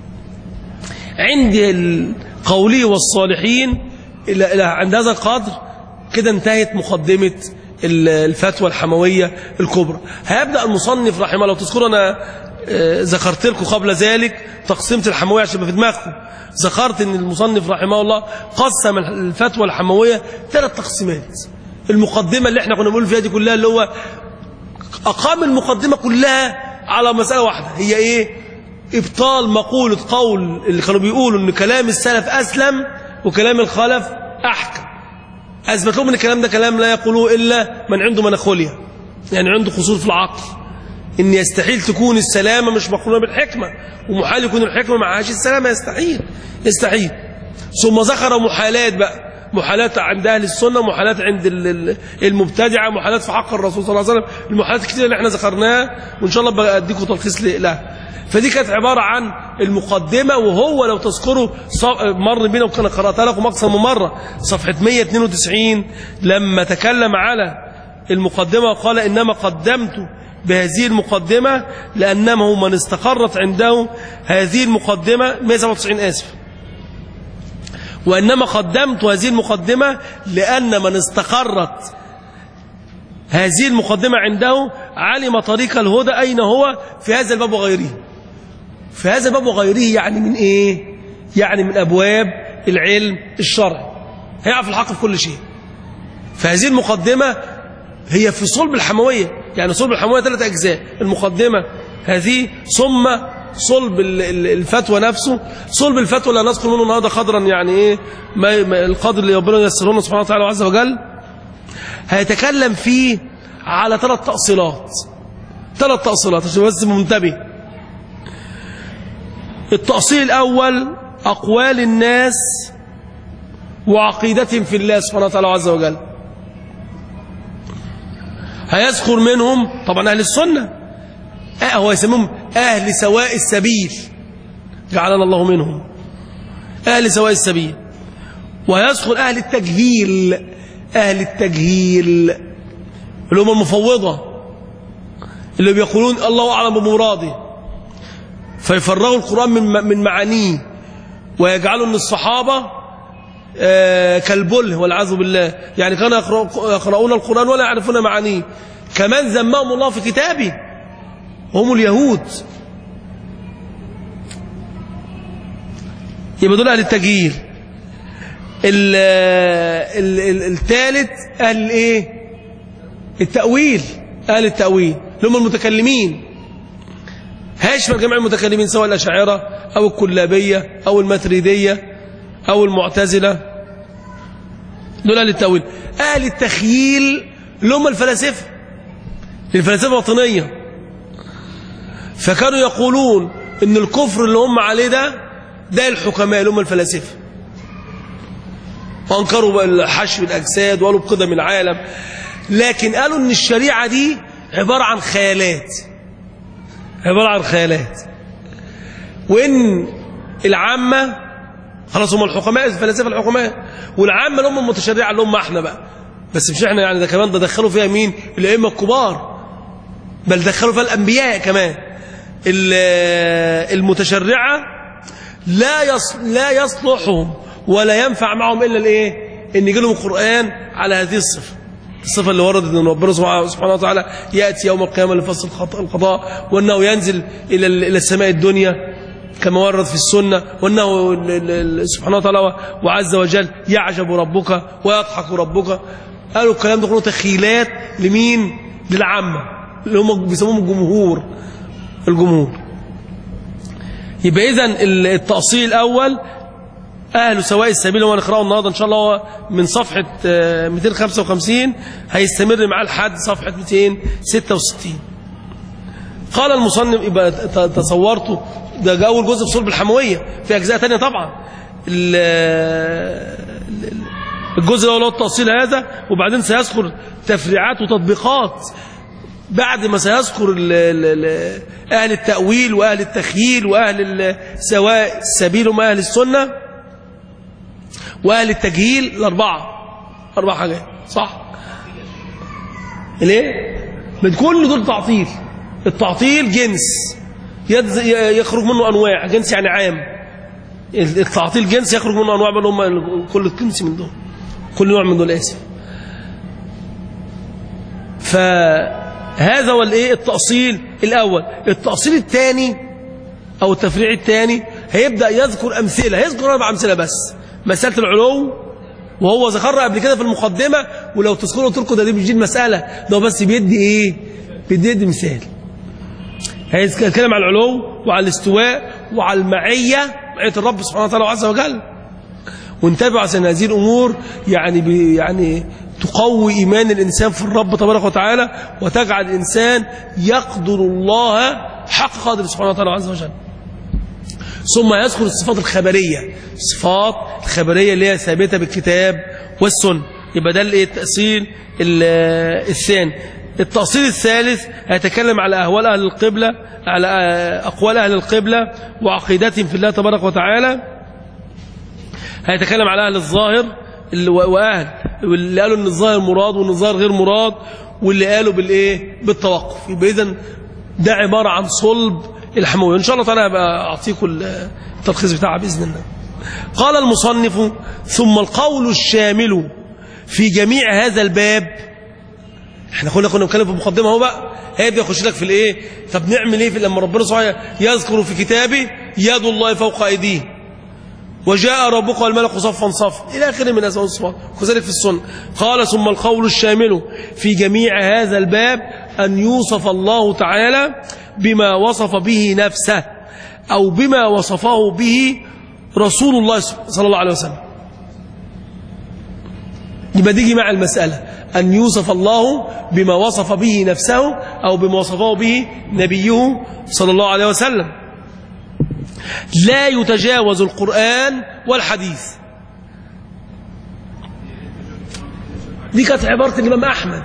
عند قوله والصالحين إلى إلى عند هذا القدر كده انتهت مقدمة ال- الفتوى الحموية الكبرى هيبدأ المصنف رحمه الله تذكروا أنا آه، ذكرت لكم قبل ذلك تقسيمة الحموية عشان يبقى في دماغكم ذكرت ان المصنف رحمه الله قسم الفتوى الحموية ثلاث تقسيمات المقدمة اللي احنا كنا بنقول فيها دي كلها اللي هو أقام المقدمة كلها على مسألة واحدة هي إيه إبطال مقولة قول اللي كانوا بيقولوا إن كلام السلف أسلم وكلام الخلف أحكم أثبت لهم إن الكلام ده كلام لا يقولوه إلا من عنده مناخوليا يعني عنده قصور في العقل إن يستحيل تكون السلامة مش مقرونة بالحكمة ومحال يكون الحكمة معهاش السلامة يستحيل يستحيل ثم ذكر محالات بقى محالات عند أهل السنة محالات عند ال- ال- المبتدعة محالات في حق الرسول صلى الله عليه وسلم المحالات الكتير اللي احنا ذكرناها وإن شاء الله بقى أديكم تلخيص ل- لها فدي كانت عبارة عن المقدمة وهو لو تذكروا ص- مر بينا وكان قرأتها لكم أكثر من مرة صفحة 192 لما تكلم على المقدمة وقال إنما قدمت بهذه المقدمة لأنه من استقرت عنده هذه المقدمة 197 آسف وإنما قدمت هذه المقدمة لأن من استقرت هذه المقدمة عنده علم طريق الهدى أين هو في هذا الباب وغيره في هذا الباب وغيره يعني من إيه يعني من أبواب العلم الشرعي هيعرف الحق في كل شيء فهذه المقدمة هي في صلب الحموية يعني صلب الحموية ثلاث أجزاء المقدمة هذه ثم صلب ال- ال- الفتوى نفسه صلب الفتوى لا نذكر منه النهارده قدرا يعني ايه ما ما- القدر اللي ربنا ييسره سبحانه وتعالى عز وجل هيتكلم فيه على ثلاث تأصيلات ثلاث تأصيلات عشان بس منتبه التأصيل الأول أقوال الناس وعقيدتهم في الله سبحانه وتعالى عز وجل هيذكر منهم طبعا أهل السنة آه هو يسميهم أهل سواء السبيل جعلنا الله منهم أهل سواء السبيل ويذكر أهل التجهيل أهل التجهيل اللي هم المفوضة اللي بيقولون الله أعلم بمراده فيفرغوا القرآن من من معانيه ويجعلوا أن الصحابة آه، كالبله والعياذ بالله يعني كانوا يقرأ- يقرؤون القرآن ولا يعرفون معانيه كمان ذمهم الله في كتابه هم اليهود يبقى دول أهل التجهيل ال- ال- ال- الثالث أهل الإيه التأويل أهل التأويل اللي هم المتكلمين هيشمل جميع المتكلمين سواء الأشاعرة أو الكلابية أو الماتريدية أو المعتزلة دول أهل التأويل أهل التخييل اللي هم الفلاسفة الفلاسفة الوطنية فكانوا يقولون ان الكفر اللي هم عليه ده ده الحكماء اللي هم الفلاسفه وانكروا بقى الحشو الاجساد وقالوا بقدم العالم لكن قالوا ان الشريعه دي عباره عن خيالات عباره عن خيالات وان العامه خلاص هم الحكماء الفلاسفه الحكماء والعامه اللي هم المتشرعه اللي هم احنا بقى بس مش احنا يعني ده كمان ده دخلوا فيها مين الائمه الكبار بل دخلوا فيها الانبياء كمان ال- المتشرعه لا يص لا يصلحهم ولا ينفع معهم الا الايه ان يجي لهم القران على هذه الصفه الصفه اللي وردت ان ربنا سبحانه سبحانه وتعالى ياتي يوم القيامه لفصل الخط- القضاء وانه ينزل الى ال- الى السماء الدنيا كما ورد في السنه وانه ال- ال- ال- سبحانه وتعالى وعز وجل يعجب ربك ويضحك ربك قالوا الكلام ده كله تخيلات لمين للعامه اللي هم بيسموهم الجمهور الجمهور يبقى اذا التأصيل الأول أهل سواء السبيل هو نقرأه النهارده إن شاء الله هو من صفحة آه، 255 هيستمر معاه لحد صفحة 266 قال المصنف يبقى ت- تصورته ده جا أول جزء في صلب الحموية في أجزاء تانية طبعا ال- ال- الجزء الأول هو التأصيل هذا وبعدين سيذكر تفريعات وتطبيقات بعد ما سيذكر ال ال ال أهل التأويل وأهل التخييل وأهل ال- سواء السبيل وما أهل السنة وأهل التجهيل الأربعة أربع حاجات صح ليه؟ من كل دول تعطيل التعطيل جنس يد- ي- يخرج منه أنواع جنس يعني عام التعطيل جنس يخرج منه أنواع بل هم كل جنس من دول كل نوع من دول آسف فهذا هو الايه التأصيل الأول التأصيل الثاني أو التفريع الثاني هيبدأ يذكر أمثلة هيذكر أربع أمثلة بس مسألة العلو وهو ذكرها قبل كده في المقدمة ولو تذكروا قلت لكم ده دي مش دي المسألة ده هو بس بيدي إيه بيدي يدي مثال هيتكلم عن العلو وعلى الاستواء وعلى المعية معية الرب سبحانه وتعالى عز وجل وانتبهوا عشان هذه الأمور يعني بي يعني تقوي إيمان الإنسان في الرب تبارك وتعالى وتجعل الإنسان يقدر الله حق قدره سبحانه وتعالى عز وجل ثم يذكر الصفات الخبرية الصفات الخبرية اللي هي ثابتة بالكتاب والسنة يبقى ده الايه التأصيل ال- الثاني التأصيل الثالث هيتكلم على أهوال أهل القبلة على أقوال أهل القبلة وعقيدتهم في الله تبارك وتعالى هيتكلم على أهل الظاهر اللي وأهل واللي قالوا إن الظاهر مراد وإن الظاهر غير مراد واللي قالوا بالإيه بالتوقف يبقى إذا ده عبارة عن صلب الحموية إن شاء الله تعالى هبقى أعطيكم التلخيص بتاعها بإذن الله قال المصنف ثم القول الشامل في جميع هذا الباب احنا كنا كنا بنتكلم في المقدمه اهو بقى هيبدا يخش لك في الايه طب نعمل ايه في لما ربنا سبحانه يذكر في كتابه يد الله فوق ايديه وجاء ربك والملك صفا صفا الى اخره من اسماء الصفات وكذلك في السنه قال ثم القول الشامل في جميع هذا الباب ان يوصف الله تعالى بما وصف به نفسه او بما وصفه به رسول الله صلى الله عليه وسلم يبقى دي مع المسألة أن يوصف الله بما وصف به نفسه أو بما وصفه به نبيه صلى الله عليه وسلم لا يتجاوز القرآن والحديث دي كانت عبارة الإمام أحمد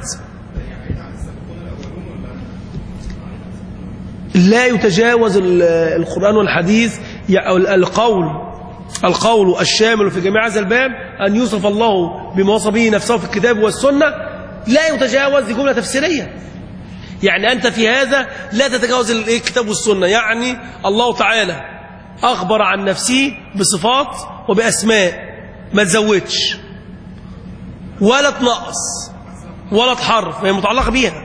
لا يتجاوز ال- القرآن والحديث يع- أو القول القول الشامل في جميع هذا الباب أن يوصف الله بما وصف به نفسه في الكتاب والسنة لا يتجاوز دي جملة تفسيرية يعني أنت في هذا لا تتجاوز ال- الكتاب والسنة يعني الله تعالى أخبر عن نفسه بصفات وبأسماء ما تزودش ولا تنقص ولا تحرف هي متعلقة بيها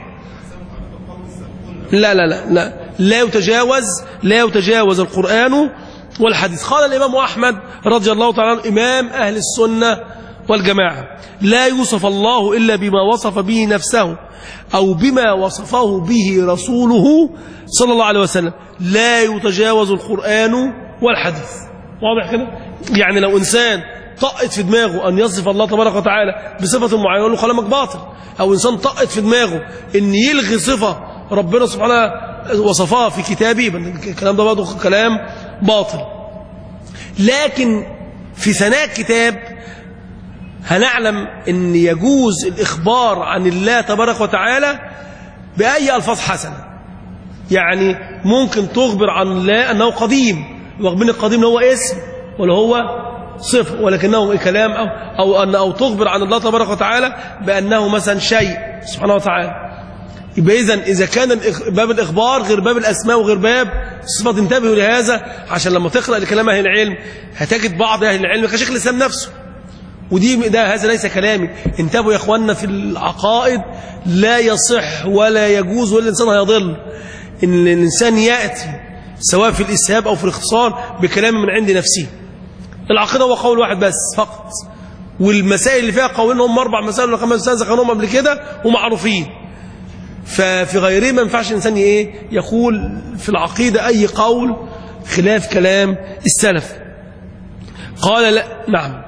لا لا لا لا لا يتجاوز لا يتجاوز القرآن والحديث قال الإمام أحمد رضي الله تعالى عنه إمام أهل السنة والجماعة لا يوصف الله إلا بما وصف به نفسه أو بما وصفه به رسوله صلى الله عليه وسلم لا يتجاوز القرآن والحديث واضح كده يعني لو إنسان طقت في دماغه أن يصف الله تبارك وتعالى بصفة معينة يقول له كلامك باطل أو إنسان طقت في دماغه أن يلغي صفة ربنا سبحانه وصفها في كتابه الكلام ده برضه كلام باطل لكن في ثناء الكتاب هنعلم ان يجوز الاخبار عن الله تبارك وتعالى باي الفاظ حسنه يعني ممكن تخبر عن الله انه قديم واخبرني القديم هو اسم ولا هو صفه ولكنه كلام او او ان او تخبر عن الله تبارك وتعالى بانه مثلا شيء سبحانه وتعالى يبقى اذا اذا كان الإخ- باب الاخبار غير باب الاسماء وغير باب الصفات انتبهوا لهذا عشان لما تقرا لكلام اهل العلم هتجد بعض اهل العلم كشيخ الاسلام نفسه ودي ده هذا ليس كلامي انتبهوا يا اخواننا في العقائد لا يصح ولا يجوز ولا الانسان هيضل ان الانسان ياتي سواء في الاسهاب او في الاختصار بكلام من عند نفسه العقيده هو قول واحد بس فقط والمسائل اللي فيها قولين هم اربع مسائل ولا خمس مسائل ذكرناهم قبل كده ومعروفين ففي غيره ما ينفعش الانسان ايه يقول في العقيده اي قول خلاف كلام السلف قال لا نعم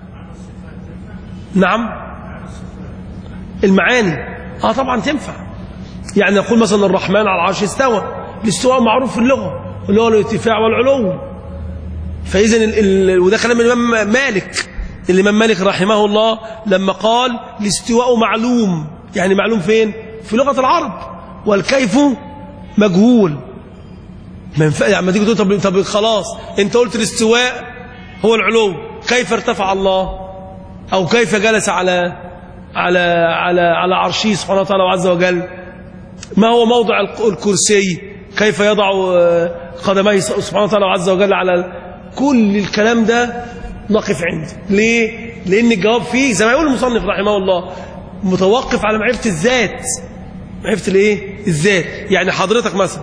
نعم المعاني اه طبعا تنفع يعني نقول مثلا الرحمن على العرش استوى الاستواء معروف في اللغه اللي هو الارتفاع والعلو فاذا ال... ال... وده كلام الامام مالك الامام مالك رحمه الله لما قال الاستواء معلوم يعني معلوم فين في لغه العرب والكيف مجهول ما ينفع يعني ما تيجي تقول طب طب خلاص انت قلت الاستواء هو العلو كيف ارتفع الله او كيف جلس على على على على عرشه سبحانه وتعالى عز وجل ما هو موضع الك- الكرسي كيف يضع آه، قدميه سبحانه وتعالى عز وجل على ال- كل الكلام ده نقف عنده ليه لان الجواب فيه زي ما يقول المصنف رحمه الله متوقف على معرفه الذات معرفه الايه الذات يعني حضرتك مثلا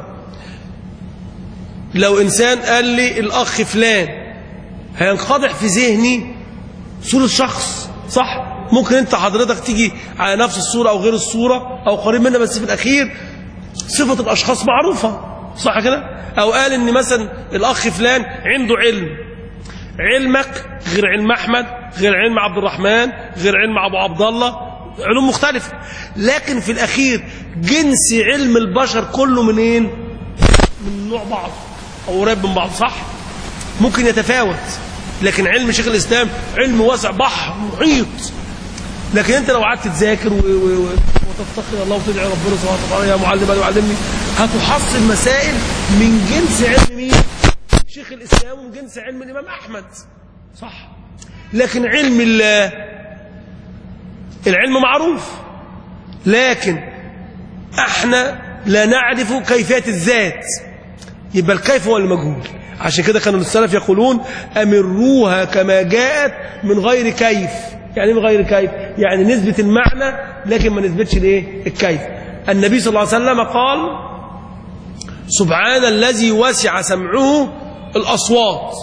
لو انسان قال لي الاخ فلان هينقضح في ذهني صورة شخص صح ممكن انت حضرتك تيجي على نفس الصورة او غير الصورة او قريب منها بس في الاخير صفة الاشخاص معروفة صح كده او قال ان مثلا الاخ فلان عنده علم علمك غير علم احمد غير علم عبد الرحمن غير علم ابو عبد الله علوم مختلفة لكن في الاخير جنس علم البشر كله منين من نوع بعض او قريب من بعض صح ممكن يتفاوت لكن علم شيخ الاسلام علم واسع بحر محيط لكن انت لو قعدت تذاكر و... و... و... وتفتقر الله وتدعي ربنا سبحانه وتعالى يا معلم انا علمني هتحصل مسائل من جنس علم مين؟ شيخ الاسلام ومن جنس علم الامام احمد صح لكن علم الله العلم معروف لكن احنا لا نعرف كيفية الذات يبقى الكيف هو المجهول عشان كده كانوا السلف يقولون أمروها كما جاءت من غير كيف يعني إيه من غير كيف يعني نسبة المعنى لكن ما نثبتش الايه الكيف النبي صلى الله عليه وسلم قال سبحان الذي وسع سمعه الأصوات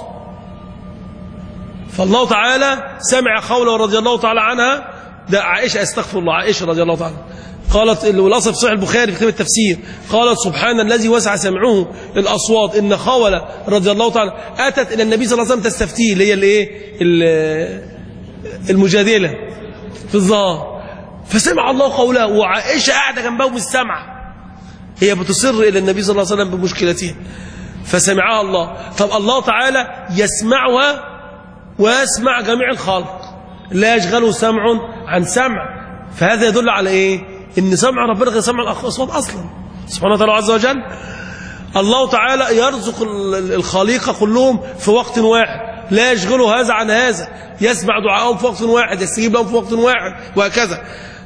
فالله تعالى سمع قوله رضي الله تعالى عنها ده عائشة استغفر الله عائشة رضي الله تعالى قالت والأصل في صحيح البخاري في كتاب التفسير قالت سبحان الذي وسع سمعه الأصوات إن خولة رضي الله تعالى أتت إلى النبي صلى الله عليه وسلم تستفتيه اللي هي الإيه ال- المجادلة في الظاهر فسمع الله قولها وعائشة قاعدة جنبه ومش سامعة هي بتصر إلى النبي صلى الله عليه وسلم بمشكلتها فسمعها الله طب الله تعالى يسمعها ويسمع جميع الخلق لا يشغله سمع عن سمع فهذا يدل على ايه ان سمع ربنا غير سمع الاصوات اصلا سبحانه وتعالى عز وجل الله تعالى يرزق ال- الخليقه كلهم في وقت واحد لا يشغله هذا عن هذا يسمع دعاءهم في وقت واحد يستجيب لهم في وقت واحد وهكذا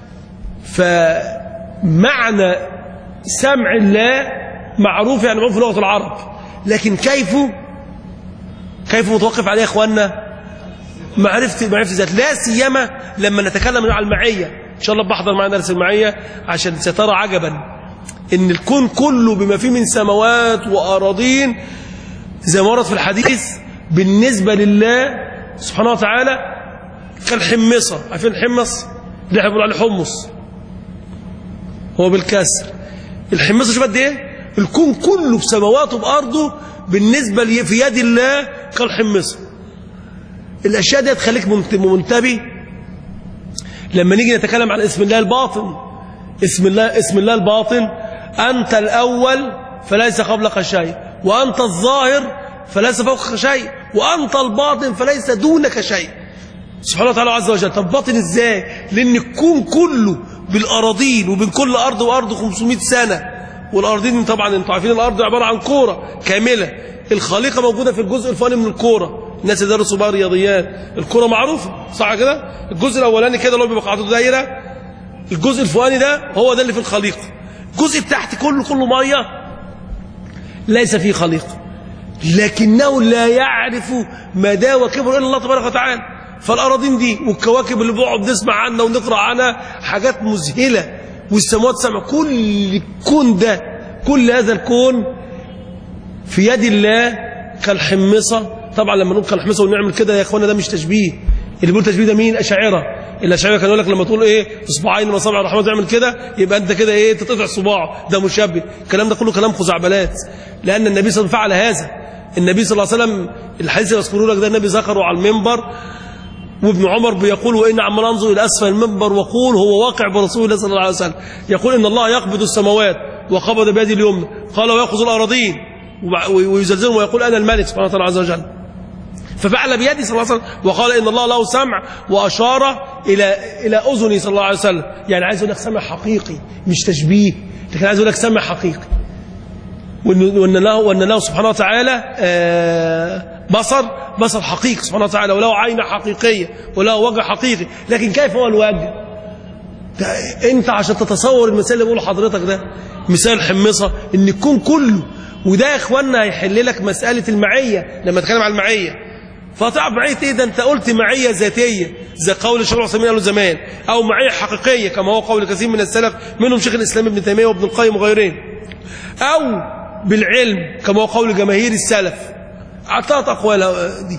فمعنى سمع الله معروف يعني معروف في لغه العرب لكن كيف كيف متوقف عليه يا اخواننا معرفة معرفة الذات لا سيما لما نتكلم عن المعية إن شاء الله بحضر معنا درس المعية عشان سترى عجبا إن الكون كله بما فيه من سماوات وأراضين زي ما ورد في الحديث بالنسبة لله سبحانه وتعالى كالحمصة عارفين الحمص اللي احنا بنقول عليه حمص هو بالكسر الحمصة شوف قد ايه الكون كله بسماواته بأرضه بالنسبة لي- في يد الله كالحمصة الأشياء دي تخليك منت- منتبه لما نيجي نتكلم عن اسم الله الباطن اسم الله اسم الله الباطن أنت الأول فليس قبلك شيء وأنت الظاهر فليس فوقك شيء وأنت الباطن فليس دونك شيء سبحانه وتعالى عز وجل طب باطن ازاي لأن الكون كله بالأراضين وبين كل أرض وأرض 500 سنة والأرضين طبعا انتوا عارفين الأرض عبارة عن كورة كاملة الخليقة موجودة في الجزء الفوقاني من الكورة الناس اللي درسوا بقى رياضيات الكورة معروفة صح كده الجزء الأولاني كده اللي هو بيبقى قاعدته دايرة الجزء الفوقاني ده هو ده اللي في الخليقة الجزء التحت كله كله ميه ليس فيه خليقة لكنه لا يعرف مدى وكبر إلا الله تبارك وتعالى فالأراضين دي والكواكب اللي بنقعد نسمع عنها ونقرأ عنها حاجات مذهلة والسماوات سمع كل الكون ده كل هذا الكون في يد الله كالحمصة طبعا لما نقول كالحمصة ونعمل كده يا اخوانا ده مش تشبيه اللي بيقول تشبيه ده مين الاشاعره الاشاعره كانوا يقول لك لما تقول ايه اصبعين من اصابع الرحمن تعمل كده يبقى انت كده ايه تتقطع صباع ده مشبه الكلام ده كله كلام خزعبلات لان النبي صلى الله عليه وسلم فعل هذا النبي صلى الله عليه وسلم الحديث اللي يذكروا لك ده النبي ذكره على المنبر وابن عمر بيقول وإن عمال أنظر إلى أسفل المنبر وقول هو واقع برسول الله صلى الله عليه وسلم يقول إن الله يقبض السماوات وقبض بيده اليمنى قال ويأخذ الأراضين ويزلزلهم ويقول أنا الملك سبحانه وتعالى عز وجل ففعل بيده صلى الله عليه وسلم وقال إن الله له سمع وأشار إلى إلى أذني صلى الله عليه وسلم يعني عايز يقول لك سمع حقيقي مش تشبيه لكن عايز يقول لك سمع حقيقي وإن وإن له وإن له سبحانه وتعالى بصر بصر حقيقي سبحانه وتعالى وله عين حقيقية وله وجه حقيقي لكن كيف هو الوجه انت عشان تتصور المثال اللي بقوله حضرتك ده مثال حمصة ان الكون كله وده يا اخوانا هيحل لك مسألة المعية لما نتكلم عن المعية فتعب معية ايه ده انت قلت معية ذاتية زي قول الشيخ العثيمين قالوا زمان او معية حقيقية كما هو قول كثير من السلف منهم شيخ الاسلام ابن تيمية وابن القيم وغيرهم او بالعلم كما هو قول جماهير السلف عطات أقوال دي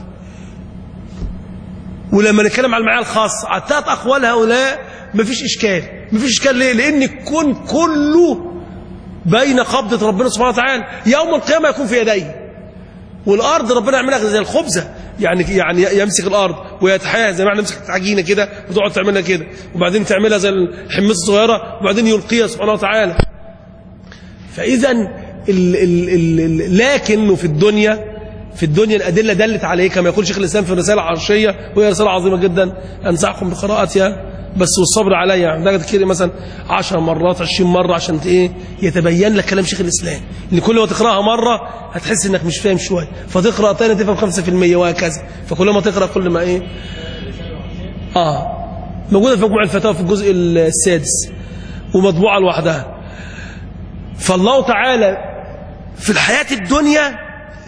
ولما نتكلم عن المعاني الخاصة عطات أقوال هؤلاء مفيش إشكال مفيش إشكال ليه لأن الكون كله بين قبضة ربنا سبحانه وتعالى يوم القيامة يكون في يديه والأرض ربنا يعملها زي الخبزة يعني يعني يمسك الأرض ويتحياها زي ما احنا نمسك عجينة كده وتقعد تعملها كده وبعدين تعملها زي الحمصة الصغيرة وبعدين يلقيها سبحانه وتعالى فإذا ال ال ال ال لكنه في الدنيا في الدنيا الأدلة دلت عليه كما يقول شيخ الإسلام في الرسالة العرشية وهي رسالة عظيمة جدا أنصحكم بقراءتها بس والصبر عليها محتاجة تكري مثلا 10 مرات 20 مرة عشان ايه يتبين لك كلام شيخ الإسلام ان كل ما تقراها مرة هتحس انك مش فاهم شوية فتقرأ تاني تفهم 5% وهكذا فكل ما تقرأ كل ما ايه اه موجودة في مجموع الفتاوى في الجزء السادس ومطبوعة لوحدها فالله تعالى في الحياة الدنيا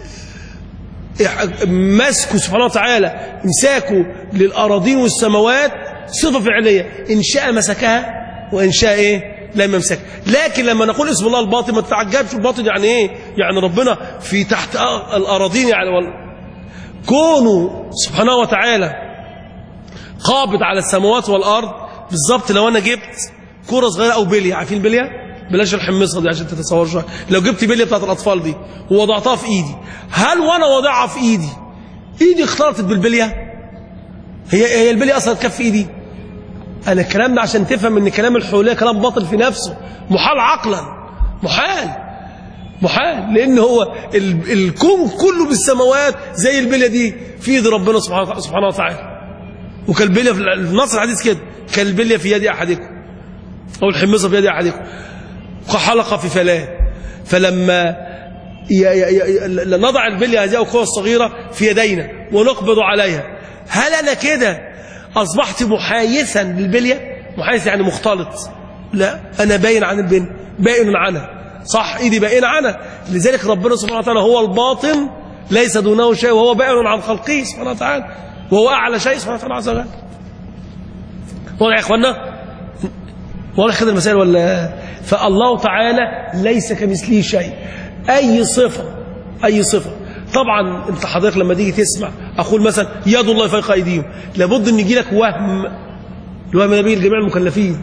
مسكه سبحانه وتعالى امساكه للأراضين والسماوات صفة فعلية إن شاء مسكها وإن شاء إيه لم يمسك لكن لما نقول اسم الله الباطن ما تتعجبش الباطن يعني إيه يعني ربنا في تحت الأراضين يعني وال... كونه سبحانه وتعالى قابض على السماوات والأرض بالظبط لو أنا جبت كرة صغيرة أو بلية عارفين البلية بلاش الحمصة دي عشان تتصور شوية لو جبت بلية بتاعت الأطفال دي ووضعتها في إيدي هل وأنا وضعها في إيدي إيدي اختلطت بالبلية هي هي البلية أصلا كف إيدي أنا الكلام ده عشان تفهم إن كلام الحولية كلام باطل في نفسه محال عقلا محال محال لأن هو ال الكون كله بالسماوات زي البلية دي في يد ربنا سبحانه, سبحانه وتعالى وكالبلية في النص الحديث كده كالبلية في يد أحدكم أو الحمصة في يد أحدكم كحلقة في فلاة فلما ي ي ي نضع البلية هذه القوة الصغيرة في يدينا ونقبض عليها هل أنا كده أصبحت محايثا للبلية محايث يعني مختلط لا أنا باين عن البن باين عنها صح إيدي باين عنها لذلك ربنا سبحانه وتعالى هو الباطن ليس دونه شيء وهو باين عن خلقه سبحانه وتعالى وهو أعلى شيء سبحانه وتعالى عز وجل واضح يا إخوانا واضح كده المسائل ولا فالله تعالى ليس كمثله شيء أي صفة أي صفة طبعا انت حضرتك لما تيجي تسمع أقول مثلا يد الله فوق أيديهم لابد أن يجي لك وهم الوهم ده بيجي لجميع المكلفين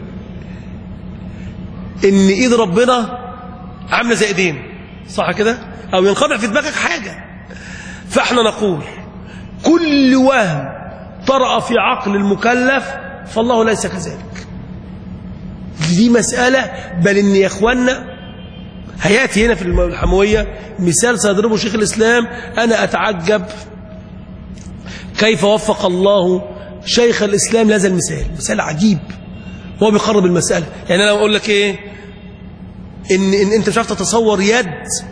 ان ايد ربنا عامله زي ايدين صح كده او ينقطع في دماغك حاجه فاحنا نقول كل وهم طرأ في عقل المكلف فالله ليس كذلك دي مسألة بل ان يا اخوانا هياتي هنا في الحموية مثال سيضربه شيخ الإسلام أنا أتعجب كيف وفق الله شيخ الإسلام لهذا المثال مثال عجيب هو بيقرب المسألة يعني أنا أقول لك إيه إن, إن أنت مش عارف تتصور يد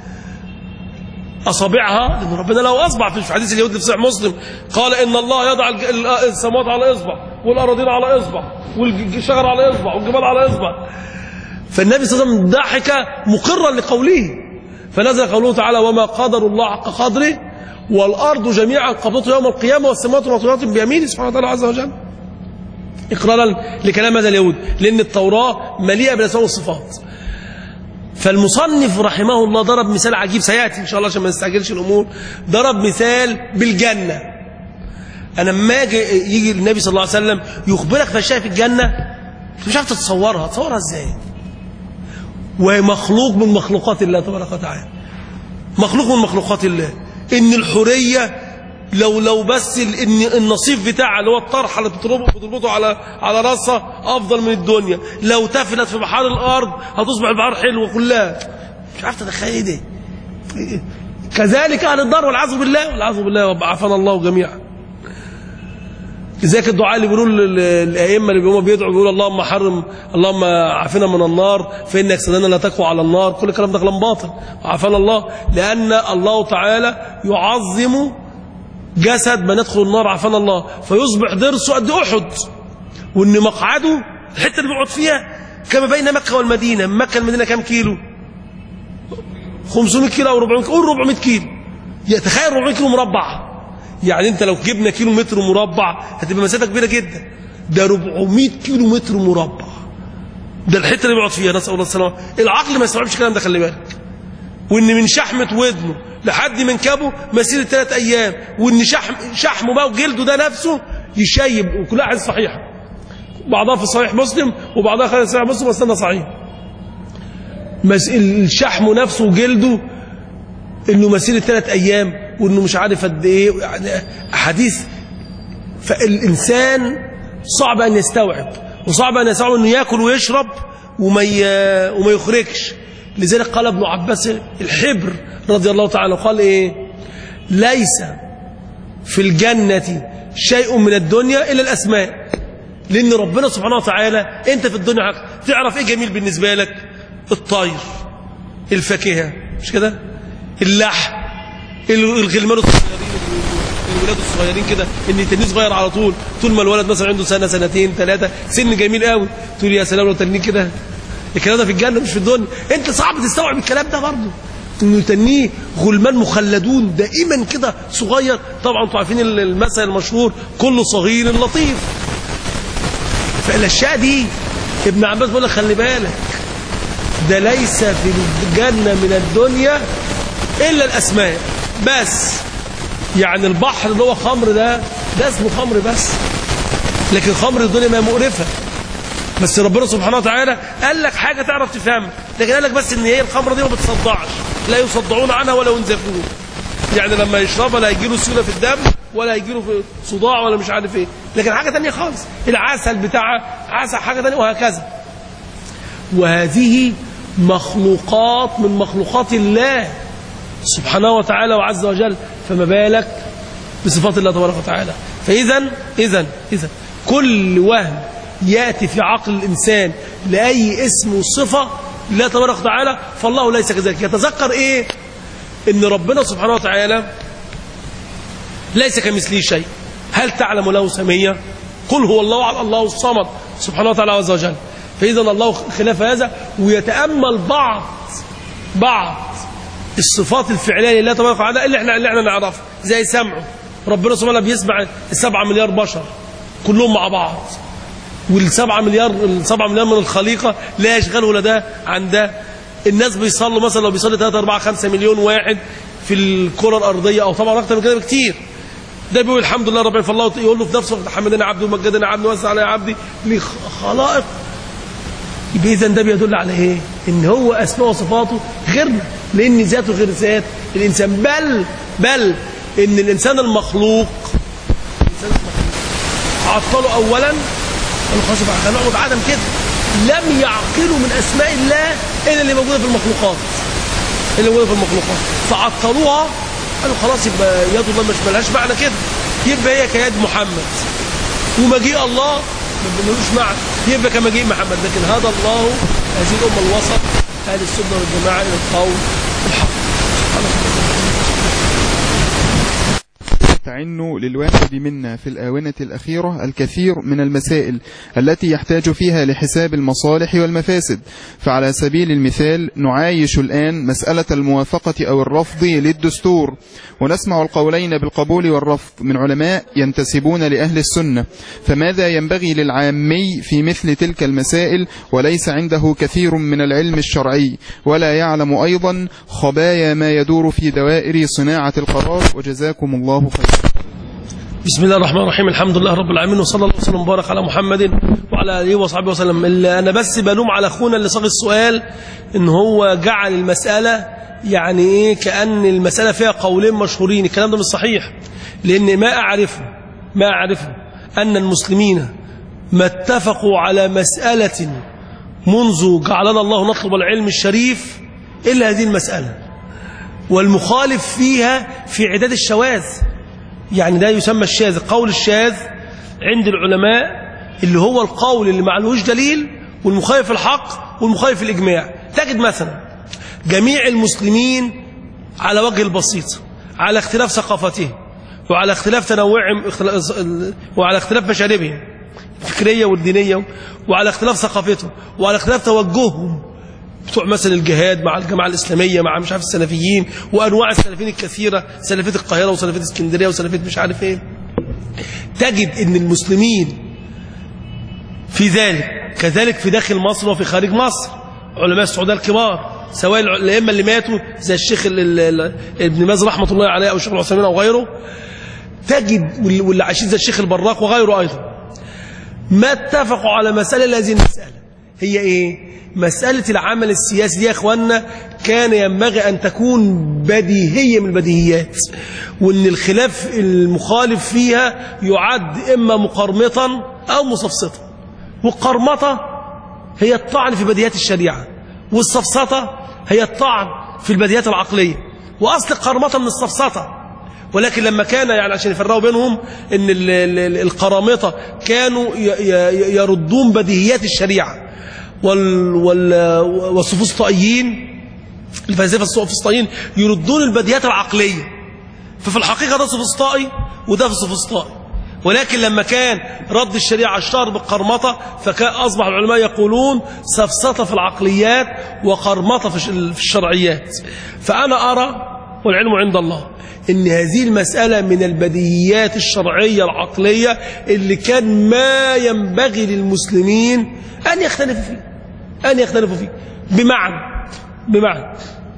أصابعها لأن ربنا له أصبع في حديث اليهود في صحيح مسلم قال إن الله يضع السماوات على إصبع والأراضين على إصبع والشجر على إصبع والجبال على إصبع فالنبي صلى الله عليه وسلم ضحك مقرا لقوله فنزل قوله تعالى وما قدر الله حق قدره والأرض جميعا قبضته يوم القيامة والسماوات مطويات بيمينه سبحانه وتعالى عز وجل إقرارا لكلام هذا اليهود لأن التوراة مليئة بالأسماء والصفات فالمصنف رحمه الله ضرب مثال عجيب سيأتي إن شاء الله عشان ما نستعجلش الأمور ضرب مثال بالجنة أنا لما يجي النبي صلى الله عليه وسلم يخبرك فالشيء في الجنة أنت مش عارف تتصورها تصورها إزاي وهي مخلوق من مخلوقات الله تبارك وتعالى مخلوق من مخلوقات الله ان الحريه لو لو بس ان النصيف بتاعها اللي هو الطرحه اللي بتربطه بتربطه على على راسها افضل من الدنيا لو تفلت في بحار الارض هتصبح البحار حلوه كلها مش عارف تتخيل ايه كذلك اهل الدار والعياذ بالله والعياذ بالله عافانا الله جميعا لذلك الدعاء اللي بيقولوا الائمه اللي هم بيدعوا بيقولوا اللهم حرم اللهم عافنا من النار فانك سننا لا تقوى على النار كل الكلام ده كلام باطل عافانا الله لان الله تعالى يعظم جسد من يدخل النار عافانا الله فيصبح ضرسه قد احد وان مقعده الحته اللي بيقعد فيها كما بين مكه والمدينه من مكه المدينه كام كيلو 500 كيلو او 400 قول 400 كيلو تخيل 400 كيلو مربع يعني انت لو جبنا كيلو متر مربع هتبقى مسافه كبيره جدا ده 400 كيلو متر مربع ده الحته اللي بيقعد فيها نسال الله السلامه العقل ما يستوعبش الكلام ده خلي بالك وان من شحمه ودنه لحد منكبه مسيره ثلاث ايام وان شحم شحمه بقى وجلده ده نفسه يشيب وكلها حديث صحيحه بعضها في صحيح مسلم وبعضها في صحيح مسلم واستنى صحيح الشحم نفسه وجلده انه مسيره ثلاث ايام وانه مش عارف قد ايه يعني احاديث فالانسان صعب ان يستوعب وصعب ان يستوعب انه ياكل ويشرب وما وما يخرجش لذلك قال ابن عباس الحبر رضي الله تعالى قال ايه ليس في الجنة شيء من الدنيا إلا الأسماء لأن ربنا سبحانه وتعالى أنت في الدنيا تعرف إيه جميل بالنسبة لك الطير الفاكهة مش كده اللحم الغلمان الصغيرين الولاد الصغيرين كده ان تنين صغير على طول طول ما الولد مثلا عنده سنه سنتين ثلاثه سن جميل قوي تقول يا سلام لو تنين كده الكلام ده في الجنه مش في الدنيا انت صعب تستوعب الكلام ده برضه انه يتنيه غلمان مخلدون دائما كده صغير طبعا انتوا عارفين المثل المشهور كل صغير لطيف فالاشياء دي ابن عباس بيقول لك خلي بالك ده ليس في الجنه من الدنيا الا الاسماء بس يعني البحر اللي هو خمر ده ده اسمه خمر بس لكن خمر الدنيا ما مقرفة بس ربنا سبحانه وتعالى قال لك حاجة تعرف تفهمها لكن قال لك بس ان هي الخمرة دي ما بتصدعش لا يصدعون عنها ولا ينزفون يعني لما يشربها لا يجيله سيولة في الدم ولا يجيله في صداع ولا مش عارف ايه لكن حاجة تانية خالص العسل بتاعها عسل حاجة تانية وهكذا وهذه مخلوقات من مخلوقات الله سبحانه وتعالى وعز وجل فما بالك بصفات الله تبارك وتعالى فإذا إذا إذا كل وهم يأتي في عقل الإنسان لأي اسم وصفة لا تبارك وتعالى فالله ليس كذلك يتذكر إيه إن ربنا سبحانه وتعالى ليس كمثله شيء هل تعلم له سمية قل هو الله على الله الصمد سبحانه وتعالى عز وجل فإذا الله خلاف هذا ويتأمل بعض بعض الصفات الفعليه لله تبارك وتعالى اللي احنا اللي احنا نعرفها زي سمعه ربنا سبحانه بيسمع السبعة مليار بشر كلهم مع بعض والسبعة مليار السبعة مليار من الخليقة لا يشغله لا ده عن ده الناس بيصلوا مثلا لو بيصلي 3 4 5 مليون واحد في الكرة الأرضية أو طبعا أكتر من كده بكتير ده بيقول الحمد لله رب فالله يقول له في نفسه حمدنا عبدي ومجدنا عبدي وسع على عبدي لخلائق يبقى اذا ده بيدل على ايه ان هو اسماء وصفاته غيرنا لان ذاته غير ذات الانسان بل بل ان الانسان المخلوق الانسان المخلوق عطله اولا قالوا خلاص بقى هنقعد عدم كده لم يعقلوا من اسماء الله الا اللي موجوده في المخلوقات اللي موجوده في المخلوقات فعطلوها قالوا خلاص يبقى يد الله مش ملهاش معنى كده يبقى هي كيد محمد ومجيء الله ما ملوش معنى يبقى كمجيء محمد لكن هذا الله هذه الامه الوسط اهل السنه والجماعه الى القول الحق تعن للواحد منا في الآونة الأخيرة الكثير من المسائل التي يحتاج فيها لحساب المصالح والمفاسد فعلى سبيل المثال نعايش الآن مسألة الموافقة أو الرفض للدستور ونسمع القولين بالقبول والرفض من علماء ينتسبون لأهل السنة فماذا ينبغي للعامي في مثل تلك المسائل وليس عنده كثير من العلم الشرعي ولا يعلم أيضا خبايا ما يدور في دوائر صناعة القرار وجزاكم الله خيرا بسم الله الرحمن الرحيم الحمد لله رب العالمين وصلى الله وسلم وبارك على محمد وعلى اله وصحبه وسلم اللي انا بس بلوم على اخونا اللي صاغ السؤال ان هو جعل المساله يعني ايه كان المساله فيها قولين مشهورين الكلام ده مش صحيح لان ما اعرفه ما اعرفه ان المسلمين ما اتفقوا على مساله منذ جعلنا الله نطلب العلم الشريف الا هذه المساله والمخالف فيها في عداد الشواذ يعني ده يسمى الشاذ القول الشاذ عند العلماء اللي هو القول اللي معلوش دليل والمخالف الحق والمخالف الإجماع تجد مثلا جميع المسلمين على وجه البسيط على اختلاف ثقافتهم وعلى اختلاف تنوعهم وعلى اختلاف مشاربهم الفكرية والدينية وعلى اختلاف ثقافتهم وعلى اختلاف توجههم بتوع مثلا الجهاد مع الجماعة الإسلامية مع مش عارف السلفيين وأنواع السلفيين الكثيرة سلفية القاهرة وسلفية اسكندرية وسلفية مش عارف ايه تجد ان المسلمين في ذلك كذلك في داخل مصر وفي خارج مصر علماء السعودية الكبار سواء الأئمة اللي ماتوا زي الشيخ ال- ال- ابن باز رحمة الله عليه أو الشيخ العثيمين أو غيره تجد وال- واللي عايشين زي الشيخ البراق وغيره أيضا ما اتفقوا على مسألة هذه المسألة هي إيه؟ مسألة العمل السياسي دي يا إخواننا كان ينبغي أن تكون بديهية من البديهيات وأن الخلاف المخالف فيها يعد إما مقرمطا أو مصفصطا والقرمطة هي الطعن في بديهيات الشريعة والصفصطة هي الطعن في البديهيات العقلية وأصل القرمطة من الصفصطة ولكن لما كان يعني عشان يفرقوا بينهم ان ال- ال- القرامطه كانوا ي- ي- يردون بديهيات الشريعه وال وال والسفسطائيين الفلاسفه السفسطائيين يردون البديهيات العقليه ففي الحقيقه ده سفسطائي وده في سفسطائي ولكن لما كان رد الشريعه اشتهر بالقرمطه فكان اصبح العلماء يقولون سفسطه في العقليات وقرمطه في الش- في الشرعيات فانا ارى والعلم عند الله ان هذه المسألة من البديهيات الشرعية العقلية اللي كان ما ينبغي للمسلمين أن يختلفوا فيه أن يختلفوا فيه بمعنى بمعنى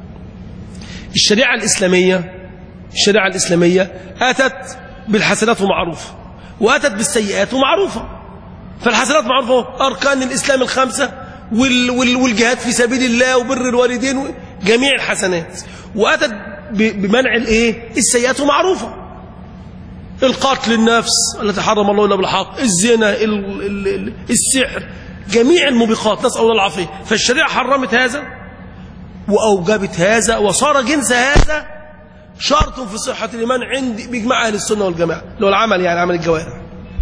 الشريعة الإسلامية الشريعة الإسلامية أتت بالحسنات ومعروفة وأتت بالسيئات ومعروفة فالحسنات معروفة أركان الإسلام الخمسة وال وال والجهاد في سبيل الله وبر الوالدين و- جميع الحسنات وأتت ب- بمنع الإيه السيئات معروفة القتل النفس التي حرم الله إلا بالحق الزنا ال- ال- ال- السحر جميع الموبقات نسأل الله العافية فالشريعة حرمت هذا وأوجبت هذا وصار جنس هذا شرط في صحة الإيمان عند بإجماع أهل السنة والجماعة اللي هو العمل يعني عمل الجوارح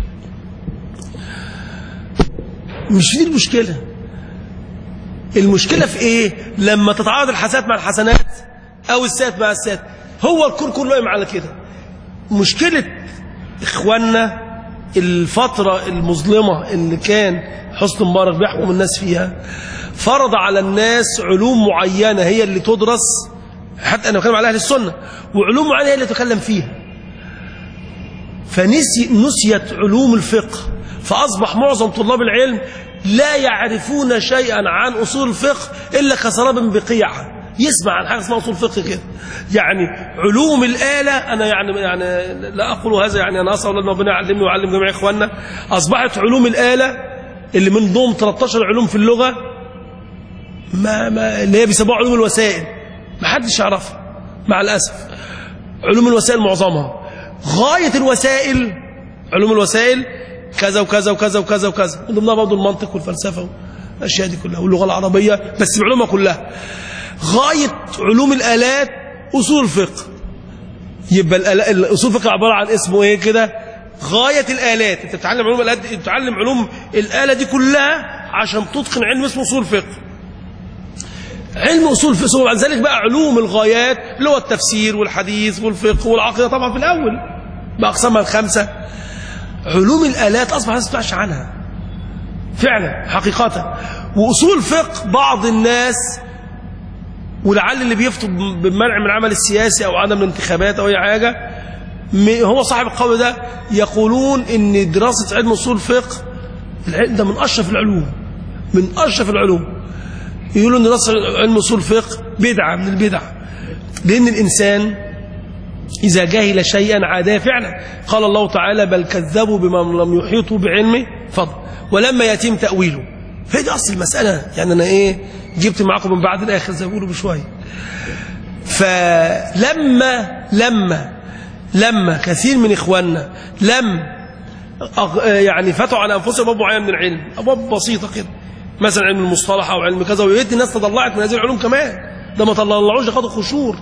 مش دي المشكلة المشكلة في إيه لما تتعارض الحسنات مع الحسنات أو السيئات مع السيئات هو الكل كله قايم على كده مشكلة إخواننا الفترة المظلمة اللي كان حسن مبارك بيحكم الناس فيها فرض على الناس علوم معينة هي اللي تدرس حتى أنا بتكلم على أهل السنة وعلوم معينة هي اللي تتكلم فيها فنسي نسيت علوم الفقه فأصبح معظم طلاب العلم لا يعرفون شيئا عن أصول الفقه إلا كسراب بقيعة يسمع عن حاجة اسمها أصول فقه كده يعني علوم الآلة أنا يعني يعني لا أقول هذا يعني أنا أسأل الله أن ربنا يعلمني ويعلم جميع إخواننا أصبحت علوم الآلة اللي من ضمن 13 علوم في اللغة ما ما اللي هي بيسموها علوم الوسائل ما حدش يعرفها مع الأسف علوم الوسائل معظمها غاية الوسائل علوم الوسائل كذا وكذا وكذا وكذا وكذا من ضمنها برضه المنطق والفلسفة والأشياء دي كلها واللغة العربية بس بعلومها كلها غاية علوم الآلات أصول الفقه يبقى الآلا- الأصول الفقه عبارة عن اسمه إيه كده غاية الآلات أنت بتتعلم علوم الآلات دي- بتتعلم علوم الآلة دي كلها عشان تتقن علم اسمه أصول الفقه علم أصول الفقه وبعد ذلك بقى علوم الغايات اللي هو التفسير والحديث والفقه والعقيدة طبعا في الأول بأقسامها الخمسة علوم الآلات أصبح الناس ما تسمعش عنها فعلا حقيقة وأصول الفقه بعض الناس ولعل اللي بيفتوا بالمنع من العمل السياسي أو عدم الانتخابات أو أي حاجة م- هو صاحب القول ده يقولون إن دراسة علم أصول الفقه العلم ده من أشرف العلوم من أشرف العلوم يقولوا إن دراسة علم أصول الفقه بدعة من البدع لأن الإنسان إذا جهل شيئا عاداه فعلا قال الله تعالى بل كذبوا بما لم يحيطوا بعلمه فضل ولما يتم تأويله فهي دي أصل المسألة يعني أنا إيه جبت معاكم من بعد الآخر زي ما بيقولوا بشوية فلما لما لما كثير من إخواننا لم أغ- يعني فتحوا على أنفسهم أبواب معينة من العلم أبواب بسيطة كده مثلا علم المصطلح أو علم كذا ويد الناس تطلعت من هذه العلوم كمان ده ما طلعوش ده خدوا خشور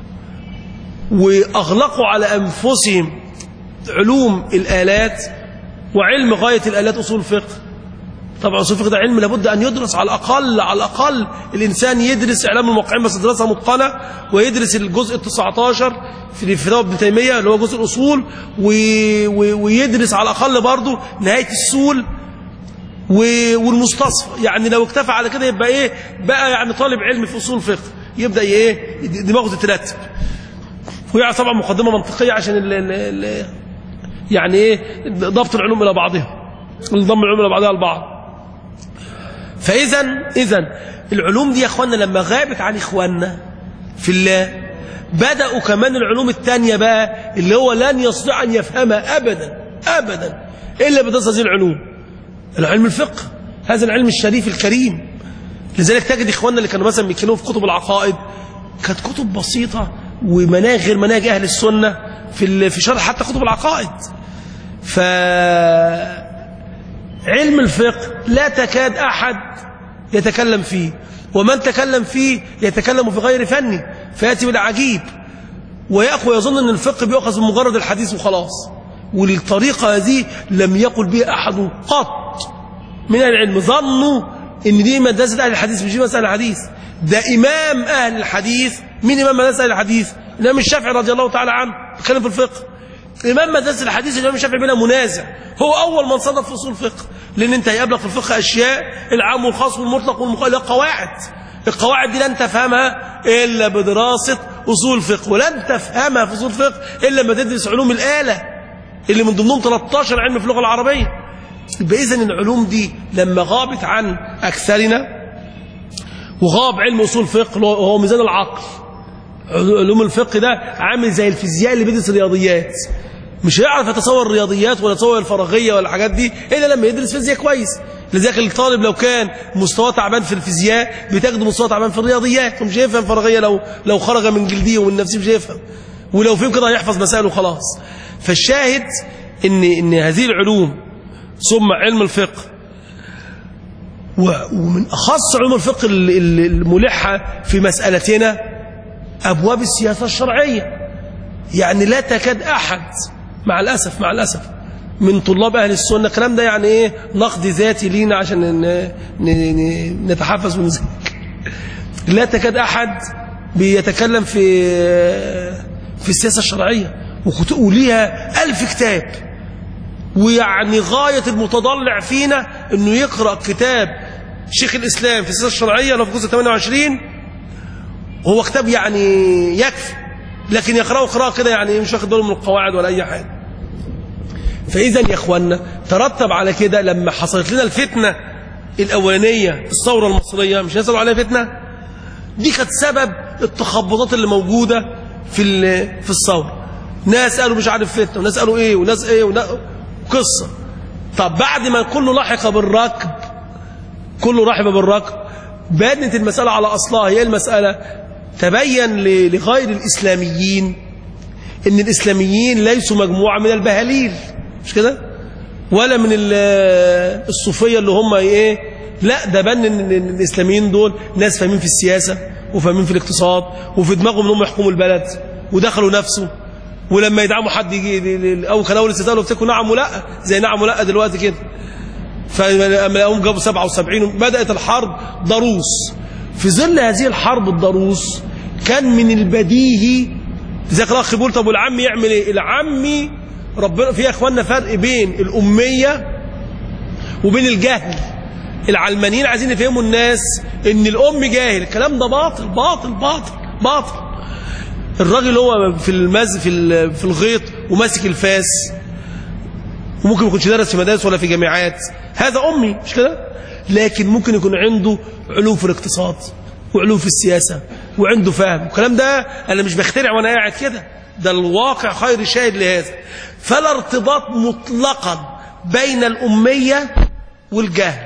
وأغلقوا على أنفسهم علوم الآلات وعلم غاية الآلات أصول الفقه طبعا أصول الفقه ده علم لابد أن يدرس على الأقل على الأقل الإنسان يدرس إعلام الموقعين بس دراسة متقنة ويدرس الجزء ال 19 في في ابن تيمية اللي هو جزء الأصول و- و- ويدرس على الأقل برضه نهاية السول و- والمستصفى يعني لو اكتفى على كده يبقى ايه بقى يعني طالب علم في اصول الفقه يبدا ايه دماغه تترتب ويعرف طبعا مقدمه منطقيه عشان ال ال ال يعني ايه ضبط العلوم الى بعضها انضم العلوم الى بعضها البعض فاذا اذا العلوم دي يا اخواننا لما غابت عن اخواننا في الله بداوا كمان العلوم الثانيه بقى اللي هو لن يستطيع ان يفهمها ابدا ابدا الا بدرس هذه العلوم العلم الفقه هذا العلم الشريف الكريم لذلك تجد اخواننا اللي كانوا مثلا بيتكلموا في كتب العقائد كانت كتب بسيطه ومناهج غير مناهج اهل السنه في ال- في شرح حتى كتب العقائد ف علم الفقه لا تكاد احد يتكلم فيه ومن تكلم فيه يتكلم في غير فني فياتي بالعجيب ويأخذ يظن أن الفقه بيأخذ من مجرد الحديث وخلاص والطريقة هذه لم يقل بها أحد قط من أهل العلم ظنوا أن دي مدرسة أهل الحديث مش دي مسألة الحديث ده إمام أهل الحديث مين إمام مدرسة أهل الحديث الإمام الشافعي رضي الله تعالى عنه بيتكلم في الفقه إمام مدرسة الحديث الإمام الشافعي بلا منازع هو أول من صنف في أصول الفقه لأن أنت هيقابلك في الفقه أشياء العام والخاص والمطلق والمقيد قواعد القواعد دي لن تفهمها إلا بدراسة أصول الفقه ولن تفهمها في أصول الفقه إلا لما تدرس علوم الآلة اللي من ضمنهم 13 علم في اللغة العربية يبقى إذن العلوم دي لما غابت عن أكثرنا وغاب علم أصول الفقه اللي هو- هو ميزان العقل علوم الفقه ده عامل زي الفيزياء اللي بيدرس الرياضيات مش هيعرف يتصور الرياضيات ولا يتصور الفراغيه ولا الحاجات دي الا لما يدرس فيزياء كويس لذلك الطالب لو كان مستواه تعبان في الفيزياء بتاخده مستواه تعبان في الرياضيات ومش هيفهم فراغيه لو لو خرج من جلديه ومن نفسه مش هيفهم ولو فهم كده هيحفظ مسائل وخلاص فالشاهد ان ان هذه العلوم ثم علم الفقه و- ومن اخص علوم الفقه ال- ال- الملحه في مسالتنا أبواب السياسة الشرعية يعني لا تكاد أحد مع الأسف مع الأسف من طلاب أهل السنة الكلام ده يعني إيه نقد ذاتي لينا عشان ن- ن- ن- نتحفز ونذاكر لا تكاد أحد بيتكلم في في السياسة الشرعية وكت- وليها ألف كتاب ويعني غاية المتضلع فينا أنه يقرأ كتاب شيخ الإسلام في السياسة الشرعية اللي هو في جزء 28 وهو كتاب يعني يكفي لكن يقرأه قراءة كده يعني مش واخد باله من القواعد ولا أي حاجة فإذا يا إخوانا ترتب على كده لما حصلت لنا الفتنة الأولانية الثورة المصرية مش نسألوا عليها فتنة دي كانت سبب التخبطات اللي موجودة في ال- في الثورة ناس قالوا مش عارف فتنة وناس قالوا إيه وناس إيه وناس قصة طب بعد ما كله لحق بالركب كله رحب بالركب بانت المسألة على أصلها هي المسألة تبين ل- لغير الإسلاميين إن الإسلاميين ليسوا مجموعة من البهاليل مش كده ولا من ال- الصوفية اللي هم إيه لا ده بان إن إن الإسلاميين دول ناس فاهمين في السياسة وفاهمين في الاقتصاد وفي دماغهم انهم يحكموا البلد ودخلوا نفسه ولما يدعموا حد يجي او كان اول استدلال يفتكروا نعم ولا زي نعم ولا دلوقتي كده فلما هم جابوا 77 بدات الحرب ضروس في ظل هذه الحرب الضروس كان من البديهي ذاك الاخ بيقول طب والعم يعمل ايه العمي ربنا في يا اخواننا فرق بين الاميه وبين الجهل العلمانيين عايزين يفهموا الناس ان الام جاهل الكلام ده باطل باطل باطل باطل الراجل هو في المز في ال- في الغيط وماسك الفاس وممكن ما يكونش دارس في مدارس ولا في جامعات هذا امي مش كده لكن ممكن يكون عنده علوم في الاقتصاد وعلوم في السياسه وعنده فهم والكلام ده انا مش بخترع وانا قاعد كده ده الواقع خير شاهد لهذا فلا ارتباط مطلقا بين الاميه والجهل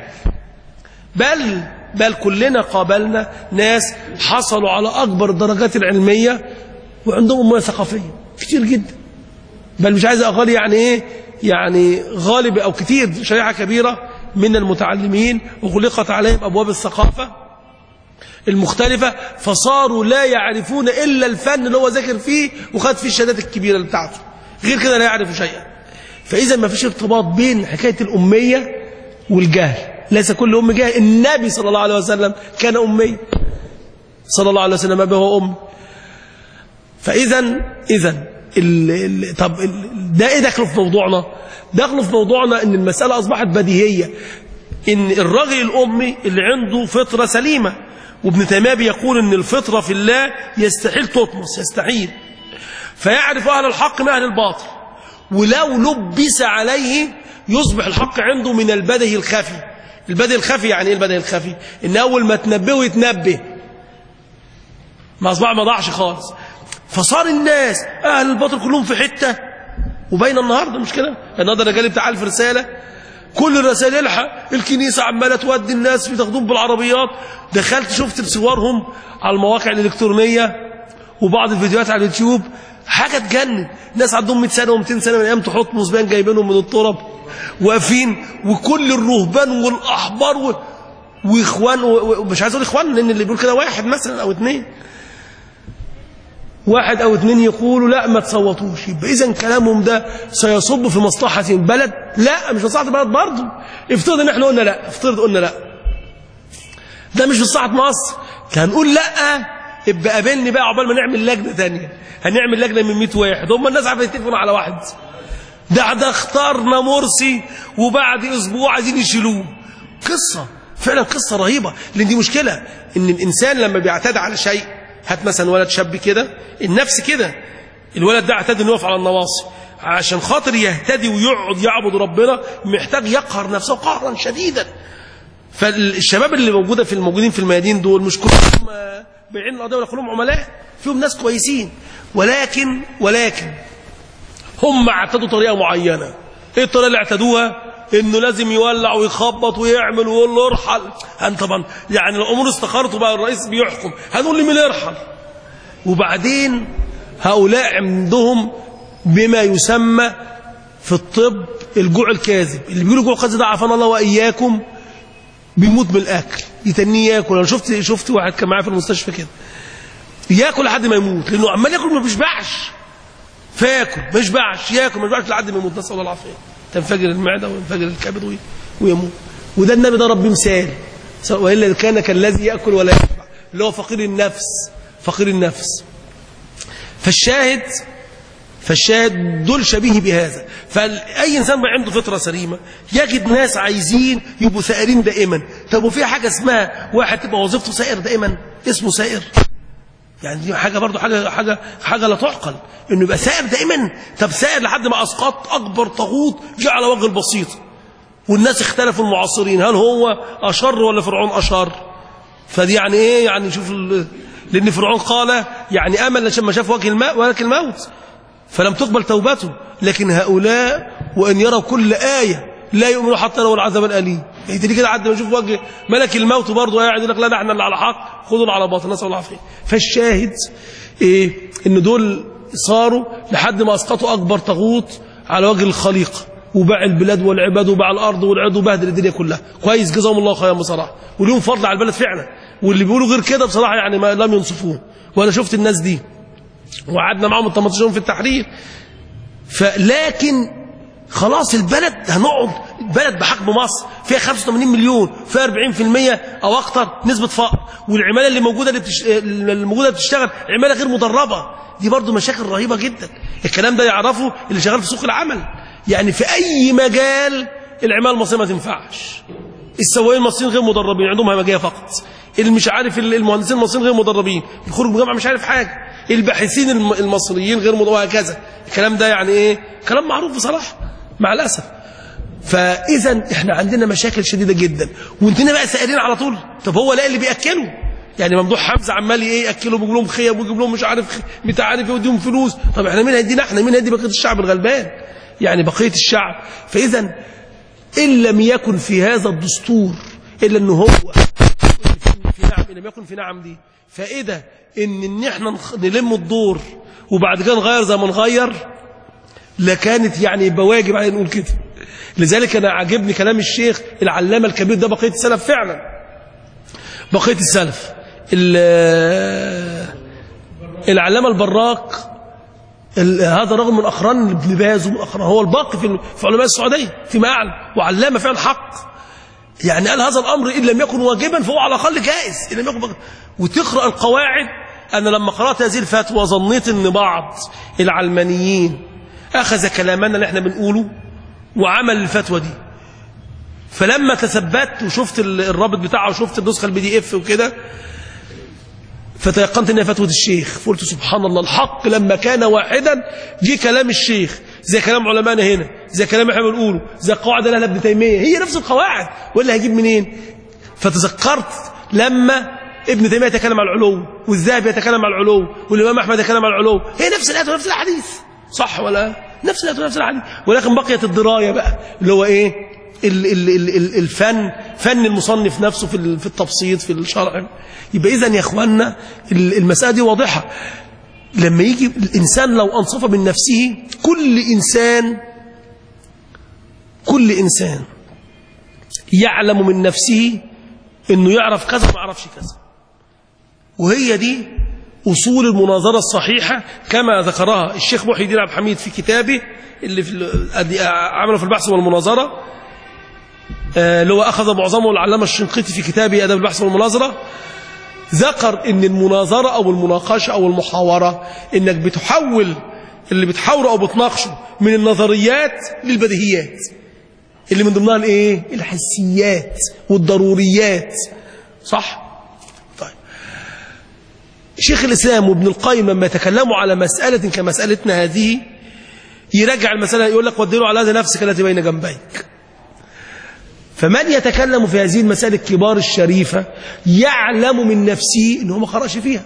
بل بل كلنا قابلنا ناس حصلوا على أكبر الدرجات العلمية وعندهم أمية ثقافية كتير جدا بل مش عايز أغالي يعني إيه يعني غالب أو كتير شريحة كبيرة من المتعلمين وغلقت عليهم أبواب الثقافة المختلفة فصاروا لا يعرفون إلا الفن اللي هو ذاكر فيه وخد فيه الشهادات الكبيرة اللي بتاعته غير كده لا يعرف شيئا فإذا ما فيش ارتباط بين حكاية الأمية والجهل ليس كل أم جاهل النبي صلى الله عليه وسلم كان أمي صلى الله عليه وسلم أبي هو أم فإذا إذا ال- ال- طب ال- ده إيه دخله في موضوعنا دخله في موضوعنا إن المسألة أصبحت بديهية إن الراجل الأمي اللي عنده فطرة سليمة وابن تيمية بيقول إن الفطرة في الله يستحيل تطمس يستحيل فيعرف أهل الحق من أهل الباطل ولو لبس عليه يصبح الحق عنده من البدهي الخفي البدهي الخفي يعني ايه البدهي الخفي ان اول ما تنبهه يتنبه ما اصبح ما ضاعش خالص فصار الناس اهل الباطل كلهم في حته وبين النهارده مش كده النهارده الرجال بتاع الف رساله كل الرسائل الحق الكنيسه عماله تودي الناس بتاخدهم بالعربيات دخلت شفت بصورهم على المواقع الالكترونيه وبعض الفيديوهات على اليوتيوب حاجه تجنن ناس عندهم 100 سنه و200 سنه من ايام تحط مصبان جايبينهم من التراب واقفين وكل الرهبان والاحبار و... واخوان و- ومش عايز اقول اخوان لان اللي بيقول كده واحد مثلا او اثنين واحد او اثنين يقولوا لا ما تصوتوش يبقى اذا كلامهم ده سيصب في مصلحه البلد لا مش مصلحه البلد برضه افترض ان احنا قلنا لا افترض قلنا لا ده مش في مصلحه مصر كان نقول لا ابقى قابلني بقى عقبال ما نعمل لجنه ثانيه هنعمل لجنه من 100 واحد هم الناس عارفه يتفقوا على واحد ده ده اختارنا مرسي وبعد اسبوع عايزين يشيلوه قصه فعلا قصه رهيبه لان دي مشكله ان الانسان لما بيعتاد على شيء هات مثلا ولد شاب كده النفس كده الولد ده اعتاد انه يقف على النواصي عشان خاطر يهتدي ويقعد يعبد ربنا محتاج يقهر نفسه قهرا شديدا فالشباب اللي موجوده في الموجودين في الميادين دول مش كلهم آه، بايعين القضيه ولا كلهم عملاء فيهم ناس كويسين ولكن ولكن هم اعتدوا طريقه معينه ايه الطريقه اللي اعتدوها انه لازم يولع ويخبط ويعمل ويقول له ارحل هن طبعا يعني الامور استخرت وبقى الرئيس بيحكم هنقول لي مين يرحل وبعدين هؤلاء عندهم بما يسمى في الطب الجوع الكاذب اللي بيقولوا جوع كاذب ده عافانا الله واياكم بيموت من الاكل يتنيه ياكل انا شفت شفت واحد كان معايا في المستشفى كده ياكل لحد ما يموت لانه عمال ياكل ما بيشبعش فياكل ما يشبعش ياكل ما يشبعش لحد ما يموت نسال الله العافيه تنفجر المعده وينفجر الكبد وي- ويموت وده النبي ده ربي مثال والا كان كالذي ياكل ولا يشبع اللي هو فقير النفس فقير النفس فالشاهد فالشاهد دول شبيه بهذا فأي إنسان ما عنده فطرة سليمة يجد ناس عايزين يبقوا سائرين دائما طب وفي حاجة اسمها واحد تبقى وظيفته سائر دائما اسمه سائر يعني دي حاجة برضو حاجة حاجة حاجة لا تعقل انه يبقى سائر دائما طب سائر لحد ما اسقط اكبر طاغوت جاء على وجه البسيط والناس اختلفوا المعاصرين هل هو اشر ولا فرعون اشر فدي يعني ايه يعني شوف ال... لان فرعون قال يعني امل لما شاف وجه الماء ولكن الموت فلم تقبل توبته لكن هؤلاء وان يروا كل ايه لا يؤمنوا حتى لو العذاب الاليم يعني دي كده عد ما يشوف وجه ملك الموت برضه قاعد يقول لك لا ده احنا اللي على حق خذوا اللي على باطل نسال الله العافيه فالشاهد ايه ان دول صاروا لحد ما اسقطوا اكبر طاغوت على وجه الخليقه وباع البلاد والعباد وباع الارض والعد وبهدل الدنيا كلها كويس جزاهم الله خيرا بصراحه وليهم فضل على البلد فعلا واللي بيقولوا غير كده بصراحة يعني ما لم ينصفوه وأنا شفت الناس دي وقعدنا معاهم 18 يوم في التحرير فلكن خلاص البلد هنقعد البلد بحجم مصر فيها 85 مليون فيها 40% او اكتر نسبه فقر والعماله اللي موجوده اللي, بتش... اللي موجوده بتشتغل عماله غير مدربه دي برضو مشاكل رهيبه جدا الكلام ده يعرفه اللي شغال في سوق العمل يعني في اي مجال العماله المصريه ما تنفعش السواقين المصريين غير مدربين عندهم همجيه فقط اللي مش عارف المهندسين المصريين غير مدربين الخروج من الجامعه مش عارف حاجه الباحثين الم- المصريين غير مدربين وهكذا الكلام ده يعني ايه كلام معروف بصراحه مع الاسف فاذا احنا عندنا مشاكل شديده جدا وانتنا بقى سائلين على طول طب هو لا اللي بياكله يعني ممدوح حمزه عمال ايه ياكلهم ويجيب لهم خيم ويجيب لهم مش عارف بتاع عارف إيه ويديهم فلوس طب احنا مين هيدينا احنا مين هيدي بقيه الشعب الغلبان يعني بقيه الشعب فاذا ان لم يكن في هذا الدستور الا ان هو في نعم إن لم يكن في نعم دي فائده ان ان احنا نخ- نلم الدور وبعد كده نغير زي ما نغير لكانت يعني يبقى واجب علينا نقول كده لذلك انا عجبني كلام الشيخ العلامه الكبير ده بقيه السلف فعلا بقيه السلف ال- العلامه البراق ال- هذا رجل من اقران ابن باز ومن اقران هو الباقي في في علماء السعوديه فيما اعلم وعلامه فعلا حق يعني قال هذا الامر ان لم يكن واجبا فهو على الاقل جائز ان لم يكن واجباً. وتقرا القواعد انا لما قرات هذه الفتوى ظنيت ان بعض العلمانيين اخذ كلامنا اللي احنا بنقوله وعمل الفتوى دي فلما تثبت وشفت ال- الرابط بتاعه وشفت النسخه البي دي اف وكده فتيقنت انها فتوى الشيخ فقلت سبحان الله الحق لما كان واحدا جه كلام الشيخ زي كلام علمائنا هنا زي كلام احنا بنقوله زي قواعد اهل ابن تيميه هي نفس القواعد ولا هجيب منين فتذكرت لما ابن تيميه يتكلم عن العلو والذهبي يتكلم عن العلو والامام احمد يتكلم عن العلو هي نفس الايات ونفس الاحاديث صح ولا نفس الايات ونفس الاحاديث ولكن بقيت الدرايه بقى اللي هو ايه ال- ال- ال- ال- الفن فن المصنف نفسه في ال- في التبسيط في الشرع يبقى اذا يا اخواننا ال- المساله دي واضحه لما يجي الانسان لو انصف من نفسه كل انسان كل انسان يعلم من نفسه انه يعرف كذا وما يعرفش كذا وهي دي اصول المناظره الصحيحه كما ذكرها الشيخ محي الدين عبد الحميد في كتابه اللي في ال- عمله في البحث والمناظره آه، اللي هو اخذ معظمه العلامه الشنقيطي في كتابه ادب البحث والمناظره ذكر ان المناظره او المناقشه او المحاوره انك بتحول اللي بتحاوره او بتناقشه من النظريات للبديهيات اللي من ضمنها الايه الحسيات والضروريات صح طيب شيخ الاسلام وابن القيم لما يتكلموا على مساله كمسالتنا هذه يرجع المساله يقول لك ودلوا على هذا نفسك التي بين جنبيك فمن يتكلم في هذه المسائل الكبار الشريفة يعلم من نفسه أنه ما قرأش فيها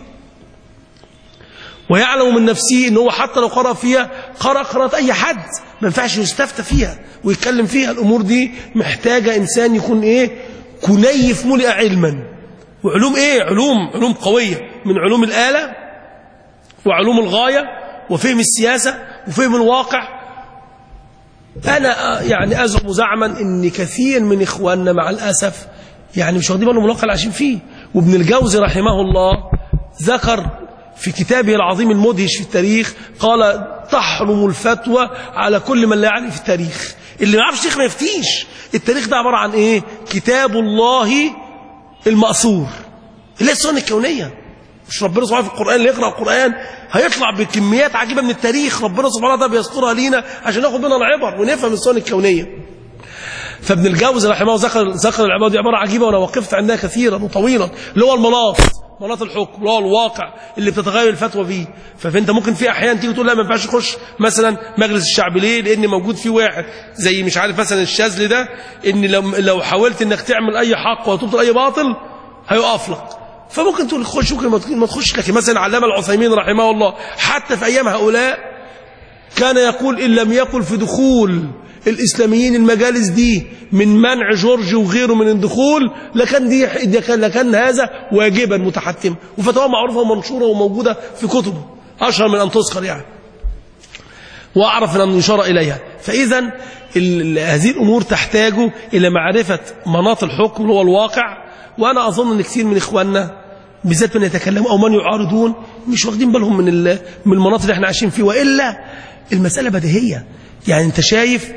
ويعلم من نفسه أنه حتى لو قرأ فيها قرأ قراءة أي حد ما ينفعش يستفتى فيها ويتكلم فيها الأمور دي محتاجة إنسان يكون إيه كنيف ملئ علما وعلوم إيه علوم علوم قوية من علوم الآلة وعلوم الغاية وفهم السياسة وفهم الواقع أنا يعني أزعم زعما إن كثير من إخواننا مع الأسف يعني مش واخدين بالهم من الواقع اللي عايشين فيه وابن الجوزي رحمه الله ذكر في كتابه العظيم المدهش في التاريخ قال تحرم الفتوى على كل من لا يعرف في التاريخ اللي ما يعرفش الشيخ ما يفتيش التاريخ ده عبارة عن إيه كتاب الله المأثور اللي هي السنة الكونية مش ربنا سبحانه في القرآن اللي يقرأ القرآن هيطلع بكميات عجيبة من التاريخ ربنا سبحانه وتعالى بيذكرها لينا عشان ناخد منها العبر ونفهم السنة الكونية فابن الجوزي رحمه الله ذكر ذكر العبارة دي عبارة عجيبة وأنا وقفت عندها كثيرا وطويلا اللي هو المناط مناط الحكم اللي هو الواقع اللي بتتغير الفتوى فيه فانت ممكن في احيان تيجي تقول لا ما ينفعش تخش مثلا مجلس الشعب ليه لان موجود فيه واحد زي مش عارف مثلا الشاذلي ده ان لو لو حاولت انك تعمل اي حق وتبطل اي باطل هيقف لك فممكن تقول خش ممكن ما- ما تخش لكن مثلا علامه العثيمين رحمه الله حتى في ايام هؤلاء كان يقول ان لم يقل في دخول الاسلاميين المجالس دي من منع جورج وغيره من الدخول لكان دي لكان لكان هذا واجبا متحتما وفتوى معروفه ومنشوره وموجوده في كتبه اشهر من ان تذكر يعني واعرف من ان يشار اليها فاذا ال- هذه الامور تحتاج الى معرفه مناط الحكم اللي هو الواقع وأنا أظن أن كثير من إخواننا بالذات من يتكلموا أو من يعارضون مش واخدين بالهم من ال- من المناطق اللي احنا عايشين فيه وإلا المسألة بديهية يعني أنت شايف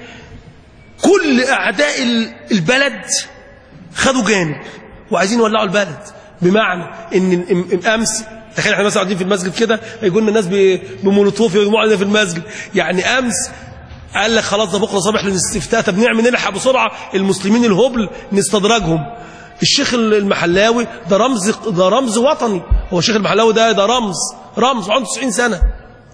كل أعداء ال- البلد خدوا جانب وعايزين يولعوا البلد بمعنى ان إن- إن امس تخيل احنا مثلا قاعدين في المسجد كده يقول لنا الناس ب- بمولوتوف يجمعوا علينا في المسجد يعني امس قال لك خلاص ده بكره صباح للاستفتاء طب نعمل نلحق بسرعه المسلمين الهبل نستدرجهم الشيخ المحلاوي ده رمز ده رمز وطني هو الشيخ المحلاوي ده ده رمز رمز عنده 90 سنه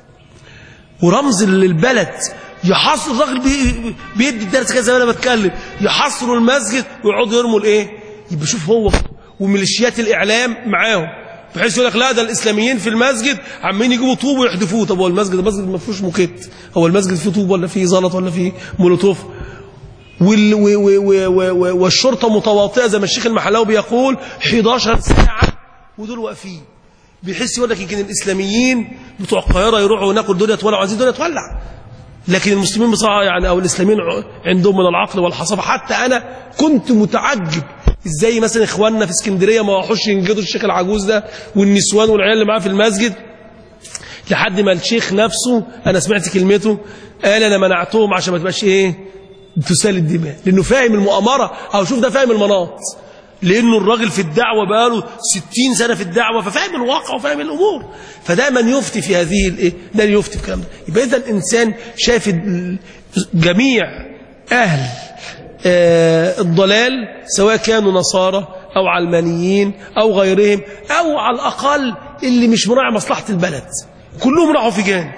ورمز للبلد يحصر الراجل بي- بيدي الدرس كذا وانا بتكلم يحصروا المسجد ويقعدوا يرموا الايه يبقى شوف هو وميليشيات الاعلام معاهم بحيث يقول لك لا ده الاسلاميين في المسجد عمالين يجيبوا طوب ويحدفوه طب هو المسجد المسجد ما فيهوش موكيت هو المسجد فيه طوب ولا فيه زلط ولا فيه مولوتوف وال و و و و و والشرطه متواطئه زي ما الشيخ المحلاوي بيقول 11 ساعه ودول واقفين بيحس يقول لك يمكن الاسلاميين بتوع القاهره يروحوا هناك والدنيا تولع وعايزين الدنيا تولع لكن المسلمين بصراحه يعني او الاسلاميين ع- عندهم من العقل والحصافه حتى انا كنت متعجب ازاي مثلا اخواننا في اسكندريه ما راحوش ينجدوا الشيخ العجوز ده والنسوان والعيال اللي معاه في المسجد لحد ما الشيخ نفسه انا سمعت كلمته قال انا منعتهم عشان ما تبقاش ايه تسال الدماء لانه فاهم المؤامره او شوف ده فاهم المناط لانه الراجل في الدعوه بقاله 60 سنه في الدعوه ففاهم الواقع وفاهم الامور فدايما يفتي في هذه الايه ده اللي يفتي في الكلام ده يبقى اذا الانسان شايف ال- جميع اهل آه، الضلال سواء كانوا نصارى او علمانيين او غيرهم او على الاقل اللي مش مراعي مصلحه البلد كلهم راحوا في جانب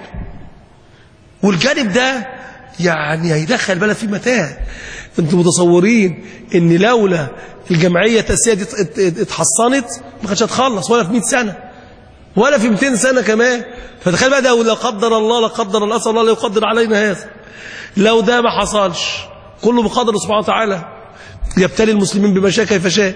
والجانب ده يعني هيدخل البلد في متاهه انتم متصورين ان لولا الجمعيه التاسيسيه دي ات- ات- اتحصنت ما كانتش هتخلص ولا في 100 سنه ولا في 200 سنه كمان فتخيل بقى ده لا قدر الله لا قدر الله اسال الله لا يقدر علينا هذا لو ده ما حصلش كله بقدر سبحانه وتعالى يبتلي المسلمين بما شاء كيف شاء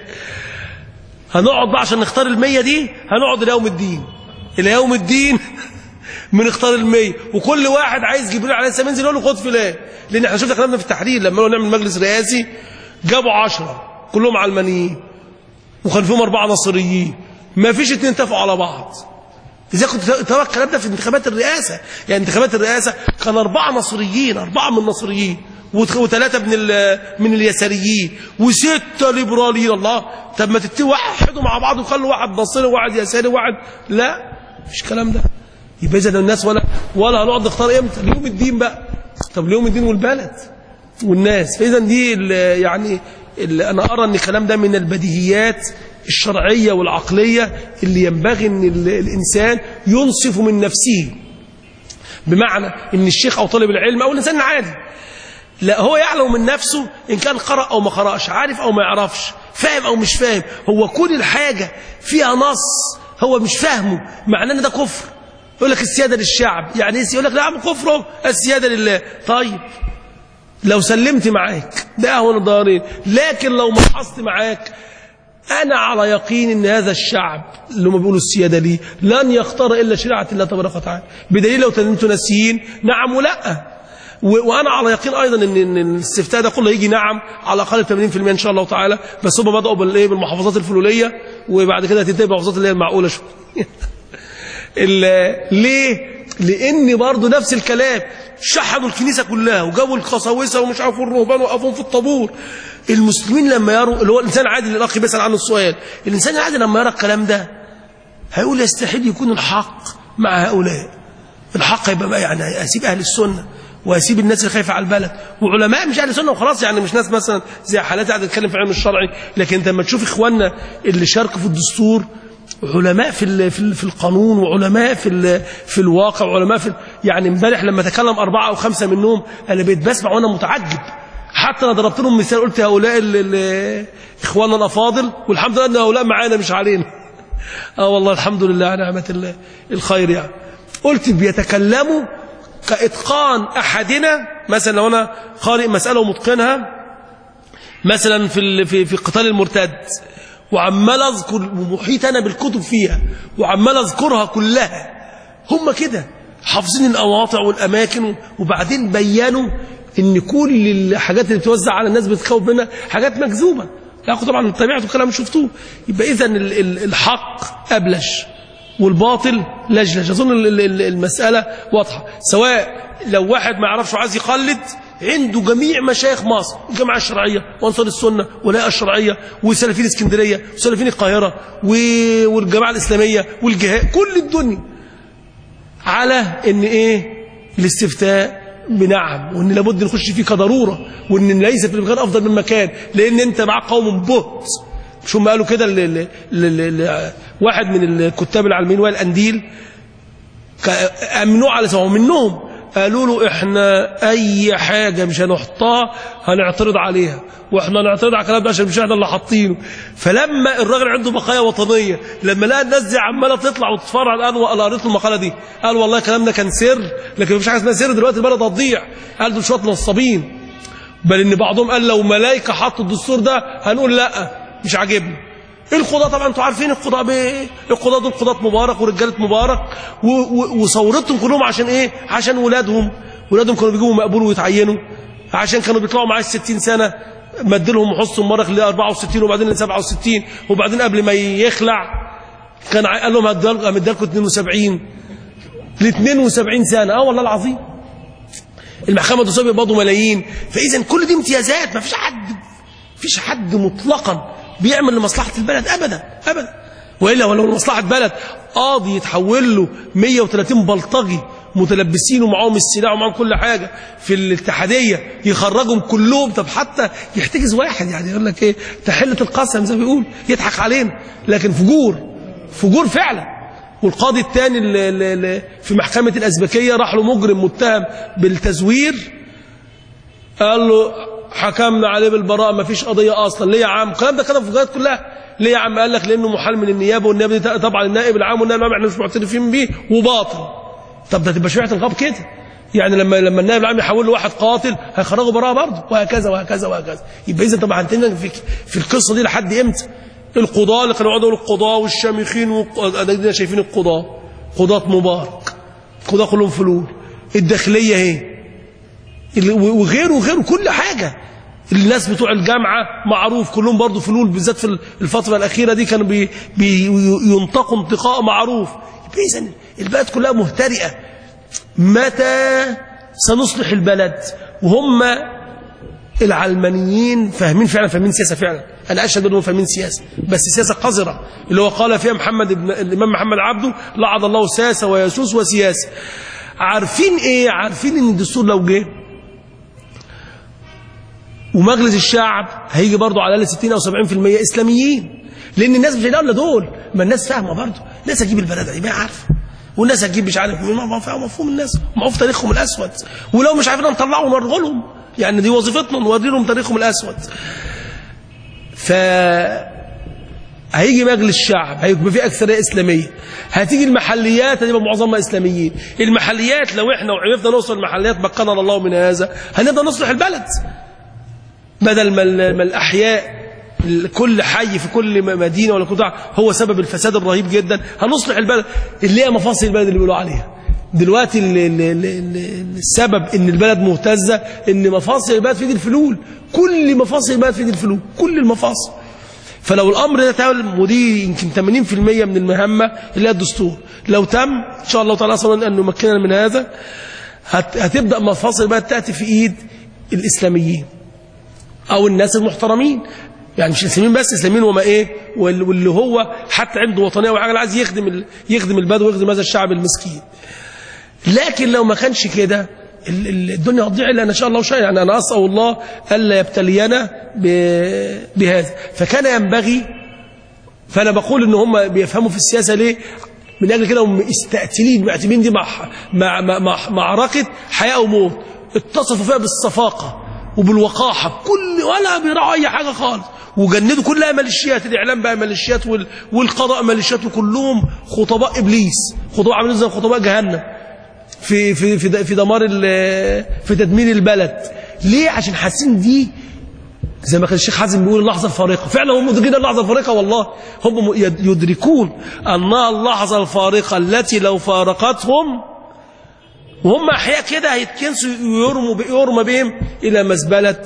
هنقعد بقى عشان نختار المية دي هنقعد إلى يوم الدين إلى يوم الدين بنختار المية وكل واحد عايز جبريل عليه السلام ينزل يقول له خد فلان لأن احنا شفنا كلامنا في التحرير لما قالوا نعمل مجلس رئاسي جابوا عشرة كلهم علمانيين وكان فيهم أربعة نصريين ما فيش اتنين اتفقوا على بعض إذا كنت ترى الكلام ده في انتخابات الرئاسة يعني انتخابات الرئاسة كان أربعة نصريين أربعة من النصريين وت- وثلاثة من ال- من اليساريين وستة ليبراليين الله طب ما تتي وحدوا مع بعض وخلوا واحد نصري وواحد يساري وواحد لا مفيش الكلام ده يبقى إذا الناس ولا ولا هنقعد نختار امتى ليوم الدين بقى طب ليوم الدين والبلد والناس فإذا دي ال- يعني ال- أنا أرى أن الكلام ده من البديهيات الشرعية والعقلية اللي ينبغي أن ال- الإنسان ينصف من نفسه بمعنى أن الشيخ أو طالب العلم أو الإنسان عادي لا هو يعلم من نفسه إن كان قرأ أو ما قرأش عارف أو ما يعرفش فاهم أو مش فاهم هو كل الحاجة فيها نص هو مش فاهمه معناه أن ده كفر يقول لك السيادة للشعب يعني إيه يقول لك لا يا عم كفره السيادة لله طيب لو سلمت معاك ده أهون الضارين لكن لو محصت معاك أنا على يقين أن هذا الشعب اللي هم بيقولوا السيادة ليه لن يختار إلا شريعة الله تبارك وتعالى بدليل لو انتوا ناسيين نعم ولا و- وأنا على يقين أيضا أن إن الاستفتاء ده كله يجي نعم على الأقل 80% إن شاء الله تعالى بس هم بدأوا بالإيه بالمحافظات الفلولية وبعد كده هتنتهي بالمحافظات اللي هي المعقولة شوية ال- ليه؟ لأن برضه نفس الكلام شحنوا الكنيسة كلها وجابوا القساوسة ومش عارف الرهبان وقفوا في الطابور المسلمين لما يروا اللي هو الإنسان العادي اللي الأخ بيسأل عنه السؤال الإنسان العادي لما يرى الكلام ده هيقول يستحيل يكون الحق مع هؤلاء الحق يبقى بقى يعني هسيب أهل السنة وهسيب الناس اللي خايفة على البلد وعلماء مش أهل السنة وخلاص يعني مش ناس مثلا زي حالاتي قاعدة تتكلم في علم الشرعي لكن انت لما تشوف إخواننا اللي شاركوا في الدستور علماء في ال- في ال- في القانون وعلماء في ال- في الواقع وعلماء في ال- يعني امبارح لما تكلم أربعة أو خمسة منهم أنا بقيت بسمع وأنا متعجب حتى أنا ضربت لهم مثال قلت هؤلاء ال- ال- إخواننا الأفاضل والحمد لله أن هؤلاء معانا مش علينا اه والله الحمد لله على نعمة الله الخير يعني قلت بيتكلموا كإتقان أحدنا مثلا لو أنا قارئ مسألة ومتقنها مثلا في ال- في في قتال المرتد وعمال اذكر ومحيط انا بالكتب فيها وعمال اذكرها كلها هم كده حافظين القواطع والاماكن وبعدين بينوا ان كل الحاجات اللي بتوزع على الناس بتخوف منها حاجات مكذوبه لا طبعا تابعته الكلام شفتوه يبقى اذا ال- ال- الحق ابلج والباطل لجلج اظن ال- ال- ال- المساله واضحه سواء لو واحد ما يعرفش وعايز يقلد عنده جميع مشايخ مصر الجامعه الشرعيه وانصار السنه والهيئه الشرعيه وسلفيين اسكندريه وسلفيين القاهره و- والجماعه الاسلاميه والجهاد كل الدنيا على ان ايه الاستفتاء بنعم وان لابد نخش فيه كضروره وان ليس في المكان افضل من مكان لان انت مع قوم بهت مش هم قالوا كده ل- ل- ل- ل- واحد من الكتاب العالمين وائل انديل ك- امنوه على سواء منهم قالوا له احنا اي حاجه مش هنحطها هنعترض عليها واحنا هنعترض على الكلام ده عشان مش احنا اللي حاطينه فلما الراجل عنده بقايا وطنيه لما لقى الناس دي عماله تطلع وتتفرع الان وقال قريت له المقاله دي قال والله الكلام ده كان سر لكن مفيش حاجه اسمها سر دلوقتي البلد هتضيع قال دول شويه نصابين بل ان بعضهم قال لو ملائكه حطوا الدستور ده هنقول لا مش عاجبنا القضاة طبعا انتوا عارفين القضاة بايه القضاة دول قضاة مبارك ورجالة مبارك و- و- وثورتهم كلهم عشان ايه عشان ولادهم ولادهم كانوا بيجيبوا مقبول ويتعينوا عشان كانوا بيطلعوا معاه 60 سنة مدلهم وحص مبارك ل 64 وبعدين ل 67 وبعدين قبل ما يخلع كان ع- قال لهم هديها لكم 72 ل 72 سنة اه والله العظيم المحكمة الدستورية بيقبضوا ملايين فإذا كل دي امتيازات ما فيش حد فيش حد مطلقا بيعمل لمصلحة البلد أبدا أبدا وإلا ولو لمصلحة بلد قاضي يتحول له 130 بلطجي متلبسين ومعاهم السلاح ومعاهم كل حاجة في الاتحادية يخرجهم كلهم طب حتى يحتجز واحد يعني يقول لك ايه تحلة القسم زي ما بيقول يضحك علينا لكن فجور فجور فعلا والقاضي الثاني اللي- اللي اللي في محكمة الأزبكية راح له مجرم متهم بالتزوير قال له حكمنا عليه بالبراءة ما فيش قضية أصلا ليه يا عم الكلام ده كده في القضايات كلها ليه يا عم قال لك لأنه محال من النيابة والنيابة دي طبعا النائب العام والنائب العام احنا مش معترفين بيه وباطل طب ده تبقى شريعة الغاب كده يعني لما لما النائب العام يحول له واحد قاتل هيخرجه براءة برضه وهكذا وهكذا وهكذا يبقى إذا طبعا هنتنا في في القصة دي لحد إمتى القضاة اللي كانوا يقعدوا يقولوا القضاة والشامخين والق- ادينا شايفين القضاة قضاة مبارك قضاة كلهم فلول الداخلية اهي ال- وغيره وغيره كل حاجة الناس بتوع الجامعة معروف كلهم برضو فلول بالذات في الفترة الأخيرة دي كانوا بي بي ينطقوا انتقاء معروف يبقى إذن البلد كلها مهترئة متى سنصلح البلد وهم العلمانيين فاهمين فعلا فاهمين سياسة فعلا أنا أشهد أنهم فاهمين سياسة بس سياسة قذرة اللي هو قال فيها محمد ابن الإمام محمد عبده لعن الله ساسة ويسوس وسياسة عارفين إيه عارفين إن الدستور لو جه ومجلس الشعب هيجي برضه على الاقل 60 او 70% اسلاميين لان الناس مش هيلاقوا الا دول ما الناس فاهمه برضه الناس هتجيب البلد يبقى عارفه والناس هتجيب مش عارف مين ما فاهم مفهوم الناس معروف تاريخهم الاسود ولو مش عارفين نطلعهم ونوريه لهم يعني دي وظيفتنا نوري لهم تاريخهم الاسود ف هيجي مجلس الشعب هيبقى فيه أكثرية إسلامية هتيجي المحليات هتبقى معظمها إسلاميين المحليات لو إحنا وعرفنا نوصل المحليات بقنا الله من هذا هنقدر نصلح البلد بدل ما ال- ما الأحياء كل حي في كل م- مدينة ولا قطاع هو سبب الفساد الرهيب جدا هنصلح البلد اللي هي مفاصل البلد اللي بيقولوا عليها دلوقتي ال- ال- ال- ال- السبب ان البلد مهتزة ان مفاصل البلد في دي الفلول كل مفاصل البلد في دي الفلول كل المفاصل فلو الامر ده تم ودي يمكن 80% من المهمه اللي هي الدستور لو تم ان شاء الله تعالى اصلا ان نمكننا من هذا هت- هتبدا مفاصل البلد تاتي في ايد الاسلاميين او الناس المحترمين يعني مش الاسلاميين بس اسلاميين وما ايه وال- واللي هو حتى عنده وطنيه وحاجه عايز يخدم ال- يخدم البلد ويخدم هذا الشعب المسكين لكن لو ما كانش كده ال- ال- الدنيا هتضيع الا ان شاء الله شيء يعني انا اسال الله الا يبتلينا ب- بهذا فكان ينبغي فانا بقول ان هم بيفهموا في السياسه ليه من اجل كده هم استقتلين معتبرين دي مع مع مع مع معركه حياه وموت اتصفوا فيها بالصفاقه وبالوقاحه بكل ولا بيراعوا اي حاجه خالص وجندوا كلها ميليشيات الاعلام بقى ميليشيات وال- والقضاء ميليشيات وكلهم خطباء ابليس خطباء عاملين زي خطباء جهنم في في في في دمار ال- في تدمير البلد ليه عشان حاسين دي زي ما كان الشيخ حازم بيقول اللحظة الفارقة فعلا هم مدركين اللحظة الفارقة والله هم يد- يدركون أنها اللحظة الفارقة التي لو فارقتهم وهم أحياء كده هيتكنسوا يرموا ب- يرمى بهم إلى مزبلة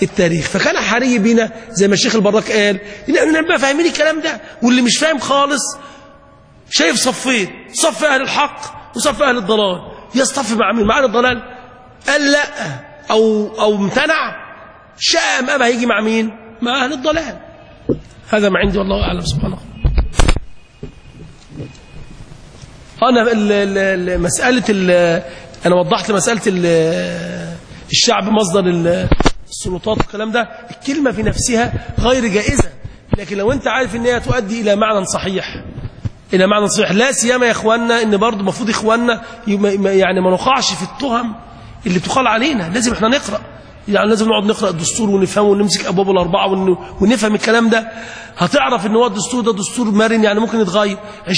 التاريخ فكان حري بنا زي ما الشيخ البراك قال ان نبقى فاهمين الكلام ده واللي مش فاهم خالص شايف صفين صف اهل الحق وصف اهل الضلال يصطف مع مين مع اهل الضلال قال لا او او امتنع شاء ام ابى هيجي مع مين مع اهل الضلال هذا ما عندي والله اعلم سبحانه انا ال- ال- ال- مساله ال- انا وضحت مساله ال- الشعب مصدر ال- السلطات والكلام ده الكلمه في نفسها غير جائزه لكن لو انت عارف ان هي تؤدي الى معنى صحيح الى معنى صحيح لا سيما يا اخواننا ان برضه المفروض اخواننا يم- يعني ما نقعش في التهم اللي بتقال علينا لازم احنا نقرا يعني لازم نقعد نقرا الدستور ونفهمه ونمسك ابواب الاربعه ون- ونفهم الكلام ده هتعرف ان هو الدستور ده دستور مرن يعني ممكن يتغير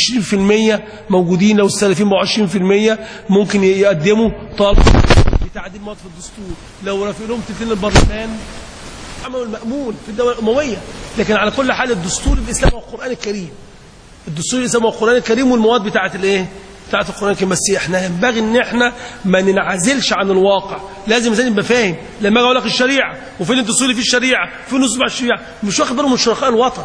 20% موجودين لو السلفيين بقوا 20% ممكن يقدموا طلب بتعديل مواد في الدستور لو رافق لهم تلتين البرلمان عملوا المأمون في الدولة الأموية لكن على كل حال الدستور الإسلامي هو القرآن الكريم الدستور الإسلامي هو القرآن الكريم والمواد بتاعت الإيه؟ بتاعت القرآن الكريم بس احنا ينبغي ان احنا ما ننعزلش عن الواقع لازم الانسان يبقى فاهم لما اجي اقول لك الشريعه وفين الدستور اللي فيه الشريعه فين النصوص مع الشريعه مش واخد باله من شركاء الوطن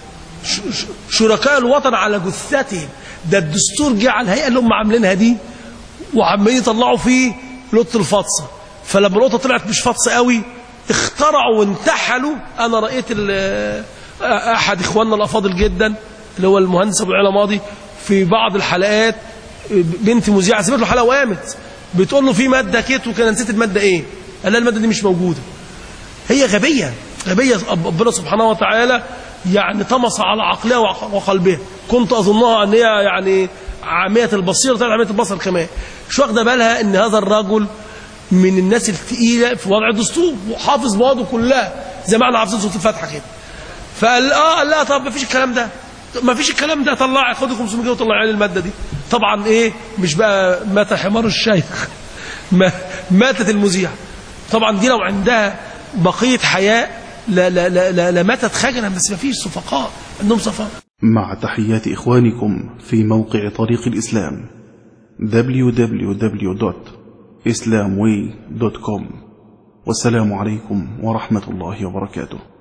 ش- ش- شركاء الوطن على جثتهم ده الدستور جه على الهيئه اللي هم عاملينها دي وعمالين يطلعوا فيه لقطه الفطسه فلما القطه طلعت مش فطسه قوي اخترعوا وانتحلوا انا رايت ال- احد اخواننا الافاضل جدا اللي هو المهندس ابو العلا ماضي في بعض الحلقات بنت مذيعه سمعت له حلقه وقامت بتقول له في ماده كيت وكان نسيت الماده ايه قال لها الماده دي مش موجوده هي غبية غبية ربنا سبحانه وتعالى يعني طمس على عقلها وعق- وقلبها كنت أظنها أن هي يعني عامية البصيرة طلعت عامية البصر كمان مش واخدة بالها أن هذا الرجل من الناس الثقيلة في وضع الدستور وحافظ مواده كلها زي ما احنا حافظين سورة الفاتحة كده فقال اه قال لا طب ما فيش الكلام ده ما فيش الكلام ده طلع خد 500 جنيه وطلع لي الماده دي طبعا ايه مش بقى مات حمار الشيخ ما ماتت المذيعه طبعا دي لو عندها بقيه حياه لا لا لا لا, لا ماتت خجلا بس ما فيش صفقاء عندهم صفاء مع تحيات إخوانكم في موقع طريق الإسلام www.islamway.com والسلام عليكم ورحمة الله وبركاته